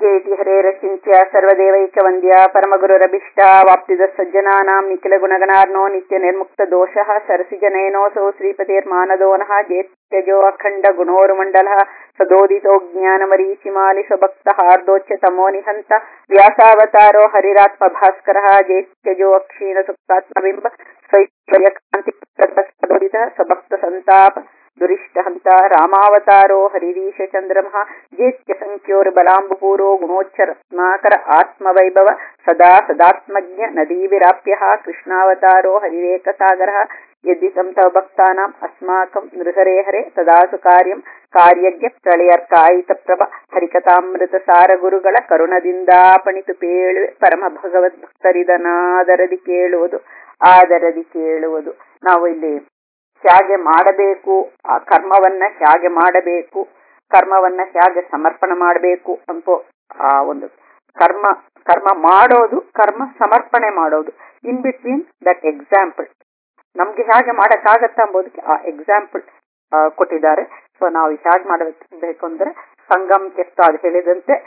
ಇತಿ ಹರೇರಚಿಂತ್ಯ ಸರ್ವದೇವೈಕವಂದ್ಯ ಪರಮಗುರುರಭಿಷ್ಟ ವಾಪ್ತಿದ ಸಜ್ಜನಾನಾಂ ನಿಖಿಲ ಗುಣಗಣಾರ್ನೋ ನಿತ್ಯ ನಿರ್ಮುಕ್ತ ದೋಷಃ ಸರಸಿಜನಯನೋಸೌ ಶ್ರೀಪತಿರ್ಮಾನದೋನಃ ಜೇತ್ಯಜೋ ಅಖಂಡ ಗುಣೋರುಮಂಡಲ ಸದೋದಿತೋ ಜ್ಞಾನಮರೀಚಿಮಾಲಿ ಸ್ವಭಕ್ತ ಹಾರ್ದೋಚ್ಯ ತಮೋ ನಿಹಂತ ವ್ಯಾಸಾವತಾರೋ ಹರಿರಾತ್ಮ ಭಾಸ್ಕರ ಜೇತ್ಯಜೋ ಅಕ್ಷೀಣ ಸುಪ್ತಾತ್ಮಬಿಂಬ ಸ್ವೈಶ್ವರ್ಯಕಾಂತಿ ಸದೋದಿತ ಸ್ವಭಕ್ತ ಸಂತಾಪ ದುರಿಷ್ಟಹಂತ ರಾಮಾವತಾರೋ ಹರಿರೀಶ ಚಂದ್ರಮಃ ಜೇತ್ಯ ಸಂಖ್ಯೋರ್ಬಲಾಂಬುಪೂರೋ ಗುಣೋಚ್ಚರತ್ನಾಕರ ಆತ್ಮವೈಭವ ಸದಾ ಸದಾತ್ಮಜ್ಞ ನದೀವಿರಾಪ್ಯ ಕೃಷ್ಣಾವತಾರೋ ಹರಿರೇಕಸಾಗರ ಯದ್ದಿತಂ ತವ ಭಕ್ತಾನಾಂ ಅಸ್ಮಾಕಂ ನೃಹರೇಹರೆ ತದಾಸು ಕಾರ್ಯಂ ಕಾರ್ಯಜ್ಞ ಪ್ರಳಯರ್ಕಾಯಿತ ಪ್ರಭ ಹರಿಕಥಾಮೃತ ಸಾರ ಗುರುಗಳ ಕರುಣದಿಂದಾಪಣಿತು ಪೇಳುವೆ ಪರಮ ಭಗವದ್ ಭಕ್ತರಿದನಾದರದಿ ಕೇಳುವುದು ಆದರದಿ ಕೇಳುವುದು ನಾವು ಇಲ್ಲಿ ಹೇಗೆ ಮಾಡಬೇಕು ಆ ಕರ್ಮವನ್ನ ಹೇಗೆ ಮಾಡಬೇಕು ಕರ್ಮವನ್ನ ಹೇಗೆ ಸಮರ್ಪಣೆ ಮಾಡಬೇಕು ಅಂತ ಆ ಒಂದು ಕರ್ಮ ಕರ್ಮ ಮಾಡೋದು ಕರ್ಮ ಸಮರ್ಪಣೆ ಮಾಡೋದು ಇನ್ ಬಿಟ್ವೀನ್ ದಟ್ ಎಕ್ಸಾಂಪಲ್ ನಮ್ಗೆ ಹೇಗೆ ಮಾಡಕ್ಕಾಗತ್ತ ಎಂಬುದಕ್ಕೆ ಆ ಎಕ್ಸಾಂಪಲ್ ಕೊಟ್ಟಿದ್ದಾರೆ ಸೊ ನಾವು ಹೇಗೆ ಮಾಡಬೇಕು ಅಂದ್ರೆ ಸಂಗಮ್ ಕೆಸ್ತ ಅದು ಹೇಳಿದಂತೆ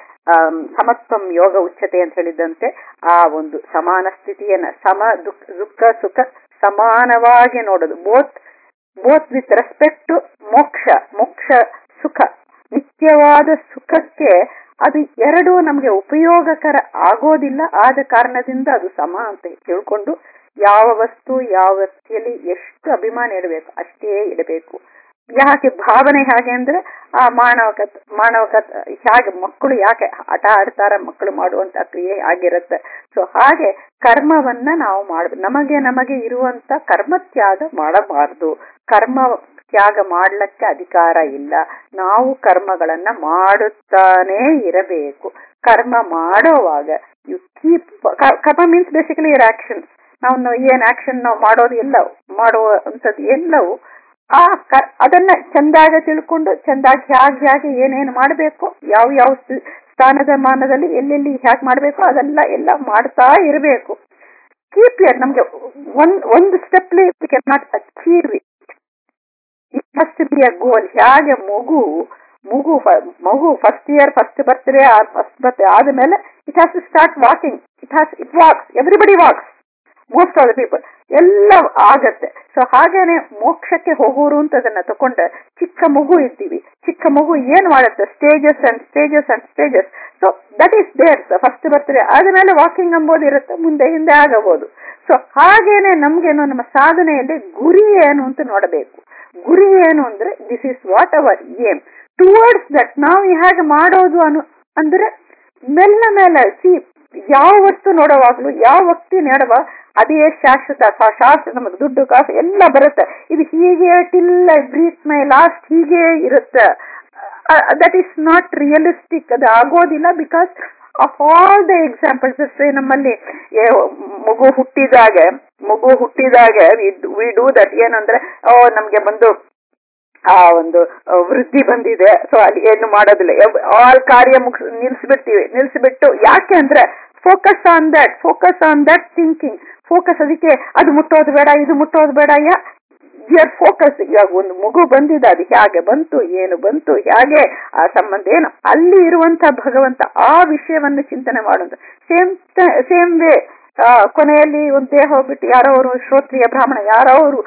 ಸಮತ್ವಂ ಯೋಗ ಉಚ್ಚತೆ ಅಂತ ಹೇಳಿದಂತೆ ಆ ಒಂದು ಸಮಾನ ಸ್ಥಿತಿಯನ್ನ ಸಮ ದುಃಖ ದುಃಖ ಸುಖ ಸಮಾನವಾಗಿ ನೋಡೋದು both both with respect to moksha moksha ಸುಖ ನಿತ್ಯವಾದ ಸುಖಕ್ಕೆ ಅದು ಎರಡು ನಮಗೆ ಉಪಯೋಗಕರ ಆಗೋದಿಲ್ಲ ಆದ ಕಾರಣದಿಂದ ಅದು ಸಮ ಅಂತ ತಿಳ್ಕೊಂಡು ಯಾವ ವಸ್ತು ಯಾವ ವ್ಯಕ್ತಿಯಲ್ಲಿ ಎಷ್ಟು ಅಭಿಮಾನ ಇಡಬೇಕು ಅಷ್ಟೇ ಇಡಬೇಕು ಯಾಕೆ ಭಾವನೆ ಹೇಗೆ ಅಂದ್ರೆ ಆ ಮಾನವಕ ಮಾನವಕ ಹೇಗೆ ಮಕ್ಕಳು ಯಾಕೆ ಆಟ ಆಡ್ತಾರ ಮಕ್ಕಳು ಮಾಡುವಂತ ಕ್ರಿಯೆ ಆಗಿರುತ್ತೆ ಸೊ ಹಾಗೆ ಕರ್ಮವನ್ನ ನಾವು ಮಾಡ್ಬೇಕು ನಮಗೆ ನಮಗೆ ಇರುವಂತ ಕರ್ಮ ತ್ಯಾಗ ಮಾಡಬಾರ್ದು ಕರ್ಮ ತ್ಯಾಗ ಮಾಡ್ಲಿಕ್ಕೆ ಅಧಿಕಾರ ಇಲ್ಲ ನಾವು ಕರ್ಮಗಳನ್ನ ಮಾಡುತ್ತಾನೇ ಇರಬೇಕು ಕರ್ಮ ಮಾಡೋವಾಗ you keep karma means basically your actions ನಾವು ಏನ್ ಆಕ್ಷನ್ ನಾವು ಮಾಡೋದು ಎಲ್ಲವೂ ಮಾಡುವಂಥದ್ದು ಎಲ್ಲವೂ ಆ ಅದನ್ನ ಚಂದಾಗ ತಿಳ್ಕೊಂಡು ಚಂದಾಗಿ ಹೇಗೆ ಹೇಗೆ ಏನೇನು ಮಾಡಬೇಕು ಯಾವ ಯಾವ ಸ್ಥಾನದ ಮಾನದಲ್ಲಿ ಎಲ್ಲೆಲ್ಲಿ ಹೇಗೆ ಮಾಡಬೇಕು ಅದೆಲ್ಲ ಎಲ್ಲ ಮಾಡ್ತಾ ಇರಬೇಕು ಕೀಪ್ ಇಯರ್ ನಮ್ಗೆ ಒಂದ್ ಒಂದು ಸ್ಟೆಪ್ಲಿ can not achieve it must be a ಗೋಲ್ ಹೇಗೆ ಮಗು ಮಗು ಮಗು first year first birthday first birthday ಆದ್ಮೇಲೆ it has to start walking it has it walks everybody walks most of the people ಎಲ್ಲ ಆಗತ್ತೆ ಸೊ ಹಾಗೇನೆ ಮೋಕ್ಷಕ್ಕೆ ಹೋಗೋರು ಅಂತ ಅದನ್ನ ತಕೊಂಡ್ರೆ ಚಿಕ್ಕ ಮಗು ಇದ್ದೀವಿ ಚಿಕ್ಕ ಮಗು ಏನ್ ಮಾಡುತ್ತೆ stages and stages and stages so that is there first birthday ಆದ್ಮೇಲೆ ವಾಕಿಂಗ್ ಅಂಬೋದು ಇರುತ್ತೆ ಮುಂದೆ ಹಿಂದೆ ಆಗಬಹುದು ಸೊ ಹಾಗೇನೆ ನಮ್ಗೇನು ನಮ್ಮ ಸಾಧನೆಯಲ್ಲಿ ಗುರಿ ಏನು ಅಂತ ನೋಡಬೇಕು ಗುರಿ ಏನು ಅಂದ್ರೆ this is what our aim towards that ನಾವು ಹೇಗೆ ಮಾಡೋದು ಅನು ಅಂದ್ರೆ ಮೆಲ್ಲ ಮೇಲೆ ಸಿ ಯಾವ ವಸ್ತು ನೋಡುವಾಗ್ಲೂ ಯಾವ ವ್ಯಕ್ತಿ ನೋಡುವ ಅದೇ ಶಾಶ್ವತ ಶಾಸ್ತ್ರ ನಮಗೆ ದುಡ್ಡು ಕಾಸು ಎಲ್ಲ ಬರುತ್ತೆ ಇದು ಹೀಗೆ till I breathe my last ಹೀಗೆ ಇರುತ್ತೆ ದಟ್ ಈಸ್ ನಾಟ್ ರಿಯಲಿಸ್ಟಿಕ್ ಅದು ಆಗೋದಿಲ್ಲ because of all the examples ನಮ್ಮಲ್ಲಿ ಮಗು ಹುಟ್ಟಿದಾಗ ಮಗು ಹುಟ್ಟಿದಾಗ ವಿ ಡೂ ದಟ್ ಏನಂದ್ರೆ ಓ ನಮ್ಗೆ ಬಂದು ಆ ಒಂದು ವೃದ್ಧಿ ಬಂದಿದೆ ಸೊ ಅಲ್ಲಿ ಏನು ಮಾಡೋದಿಲ್ಲ ಆಲ್ ಕಾರ್ಯ ಮುಗಿಸ್ ನಿಲ್ಸ್ಬಿಡ್ತೀವಿ ನಿಲ್ಸ್ಬಿಟ್ಟು ಯಾಕೆ ಅಂದ್ರೆ focus on that focus on that thinking focus ಅದಕ್ಕೆ ಅದು ಮುಟ್ಟೋದು ಬೇಡ ಇದು ಮುಟ್ಟೋದು ಬೇಡ ಯಾ ಯರ್ ಫೋಕಸ್ ಇವಾಗ ಒಂದು ಮಗು ಬಂದಿದೆ ಅದು ಹೇಗೆ ಬಂತು ಏನು ಬಂತು ಹೇಗೆ ಆ ಸಂಬಂಧ ಏನು ಅಲ್ಲಿ ಇರುವಂತ ಭಗವಂತ ಆ ವಿಷಯವನ್ನು ಚಿಂತನೆ ಮಾಡುವಂತ ಸೇಮ್ ಸೇಮ್ ವೇ ಕೊನೆಯಲ್ಲಿ ಒಂದು ದೇಹ ಹೋಗ್ಬಿಟ್ಟು ಯಾರೋ ಅವರು ಶ್ರೋತ್ರಿಯ ಬ್ರಾಹ್ಮಣ ಯಾರೋ ಅವರು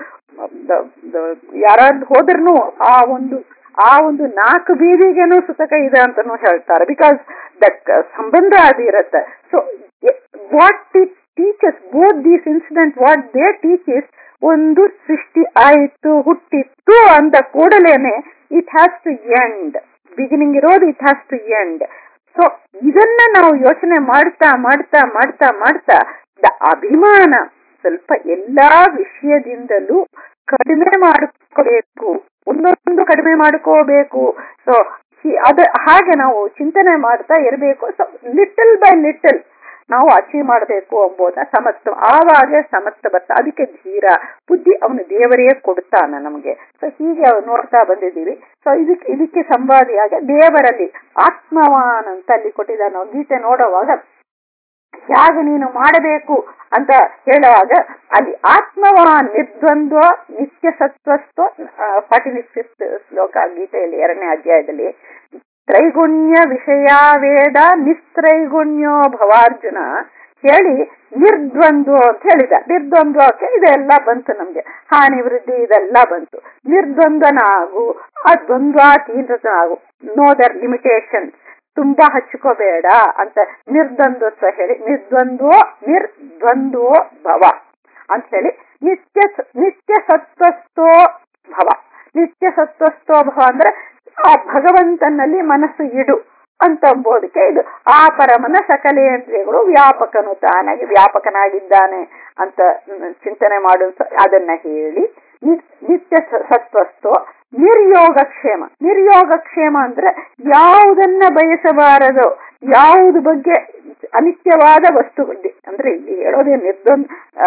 ಯಾರಾದ್ರು ಹೋದ್ರೂ ಆ ಒಂದು ಆ ಒಂದು ನಾಲ್ಕು ಬೀದಿಗೆನೂ ಸುತಕ ಇದೆ ಅಂತಾನು ಹೇಳ್ತಾರೆ ಬಿಕಾಸ್ ದಟ್ ಸಂಬಂಧ ಅದು ಇರುತ್ತೆ so what it teachers both these incident what they teachers ಒಂದು ಸೃಷ್ಟಿ ಆಯಿತು ಹುಟ್ಟಿತ್ತು ಅಂದ ಕೂಡಲೇನೆ it has to end beginning ಇರೋದು it has to end so ಇದನ್ನ ನಾವು ಯೋಚನೆ ಮಾಡ್ತಾ ಮಾಡ್ತಾ ಮಾಡ್ತಾ ಮಾಡ್ತಾ ದ ಅಭಿಮಾನ ಸ್ವಲ್ಪ ಎಲ್ಲಾ ವಿಷಯದಿಂದಲೂ ಕಡಿಮೆ ಮಾಡಿಕೋಬೇಕು ಒಂದೊಂದು ಕಡಿಮೆ ಮಾಡ್ಕೋಬೇಕು ಸೊ ಅದ ಹಾಗೆ ನಾವು ಚಿಂತನೆ ಮಾಡ್ತಾ ಇರಬೇಕು ಸೊ ಲಿಟಲ್ ಬೈ ಲಿಟಲ್ ನಾವು ಅಚೀವ್ ಮಾಡಬೇಕು ಎಂಬುದ ಸಮತ್ವ ಆವಾಗ ಸಮತ್ವ ಬರ್ತಾ ಅದಕ್ಕೆ ಧೀರ ಬುದ್ಧಿ ಅವನು ದೇವರೇ ಕೊಡ್ತಾನ ನಮಗೆ ಸೊ ಹೀಗೆ ನೋಡ್ತಾ ಬಂದಿದ್ದೀವಿ ಸೊ ಇದಕ್ಕೆ ಇದಕ್ಕೆ ಸಂವಾದಿಯಾಗಿ ದೇವರಲ್ಲಿ ಆತ್ಮವಾನ್ ಅಂತ ಅಲ್ಲಿ ಕೊಟ್ಟಿದ್ದಾನೆ ನಾವು ಗೀತೆ ನೋಡುವಾಗ ಹೇಗೆ ನೀನು ಮಾಡಬೇಕು ಅಂತ ಹೇಳುವಾಗ ಅಲ್ಲಿ ಆತ್ಮವಾನ್ ನಿರ್ದ್ವಂದ್ವ ನಿತ್ಯ ಸತ್ವಸ್ವ ಫಾರ್ಟಿ ಫಿಫ್ತ್ ಶ್ಲೋಕ ಗೀತೆಯಲ್ಲಿ ಎರಡನೇ ಅಧ್ಯಾಯದಲ್ಲಿ ತ್ರೈಗುಣ್ಯ ವಿಷಯ ವೇದ ನಿಸ್ತ್ರೈಗುಣ್ಯೋ ಭವಾರ್ಜುನ ಹೇಳಿ ನಿರ್ದ್ವಂದ್ವ ಅಂತ ಹೇಳಿದ ನಿರ್ದ್ವಂದ್ವಕ್ಕೆ ಇದೆಲ್ಲ ಬಂತು ನಮ್ಗೆ ಹಾನಿ ವೃದ್ಧಿ ಇದೆಲ್ಲ ಬಂತು ನಿರ್ದ್ವಂದ್ವನಾಗು ಆ ದ್ವಂದ್ವಾತೀತನಾಗು ನೋ ದರ್ ಲಿಮಿಟೇಷನ್ ತುಂಬಾ ಹಚ್ಕೋಬೇಡ ಅಂತ ನಿರ್ದ್ವಂದ್ವತ್ವ ಹೇಳಿ ನಿರ್ದ್ವಂದ್ವೋ ನಿರ್ದ್ವಂದ್ವೋ ಭವ ಅಂತ ಹೇಳಿ ನಿತ್ಯ ನಿತ್ಯ ಸತ್ವಸ್ಥೋ ಭವ ನಿತ್ಯ ಸತ್ವಸ್ಥೋ ಭವ ಅಂದ್ರೆ ಆ ಭಗವಂತನಲ್ಲಿ ಮನಸ್ಸು ಇಡು ಅಂತ ಅಂಬೋದಕ್ಕೆ ಇದು ಆ ಪರಮನ ಸಕಲೇಂದ್ರಿಯಗಳು ವ್ಯಾಪಕನು ತಾನಾಗಿ ವ್ಯಾಪಕನಾಗಿದ್ದಾನೆ ಅಂತ ಚಿಂತನೆ ಮಾಡು ಅದನ್ನ ಹೇಳಿ ನಿತ್ಯ ಸತ್ವಸ್ಥೋ ನಿರ್ಯೋಗಕ್ಷೇಮ ನಿರ್ಯೋಗಕ್ಷೇಮ ಅಂದ್ರೆ ಯಾವುದನ್ನ ಬಯಸಬಾರದು ಯಾವುದು ಬಗ್ಗೆ ಅನಿತ್ಯವಾದ ವಸ್ತು ಅಂದ್ರೆ ಇಲ್ಲಿ ಹೇಳೋದೇ ನಿರ್ದ್ವಂದ್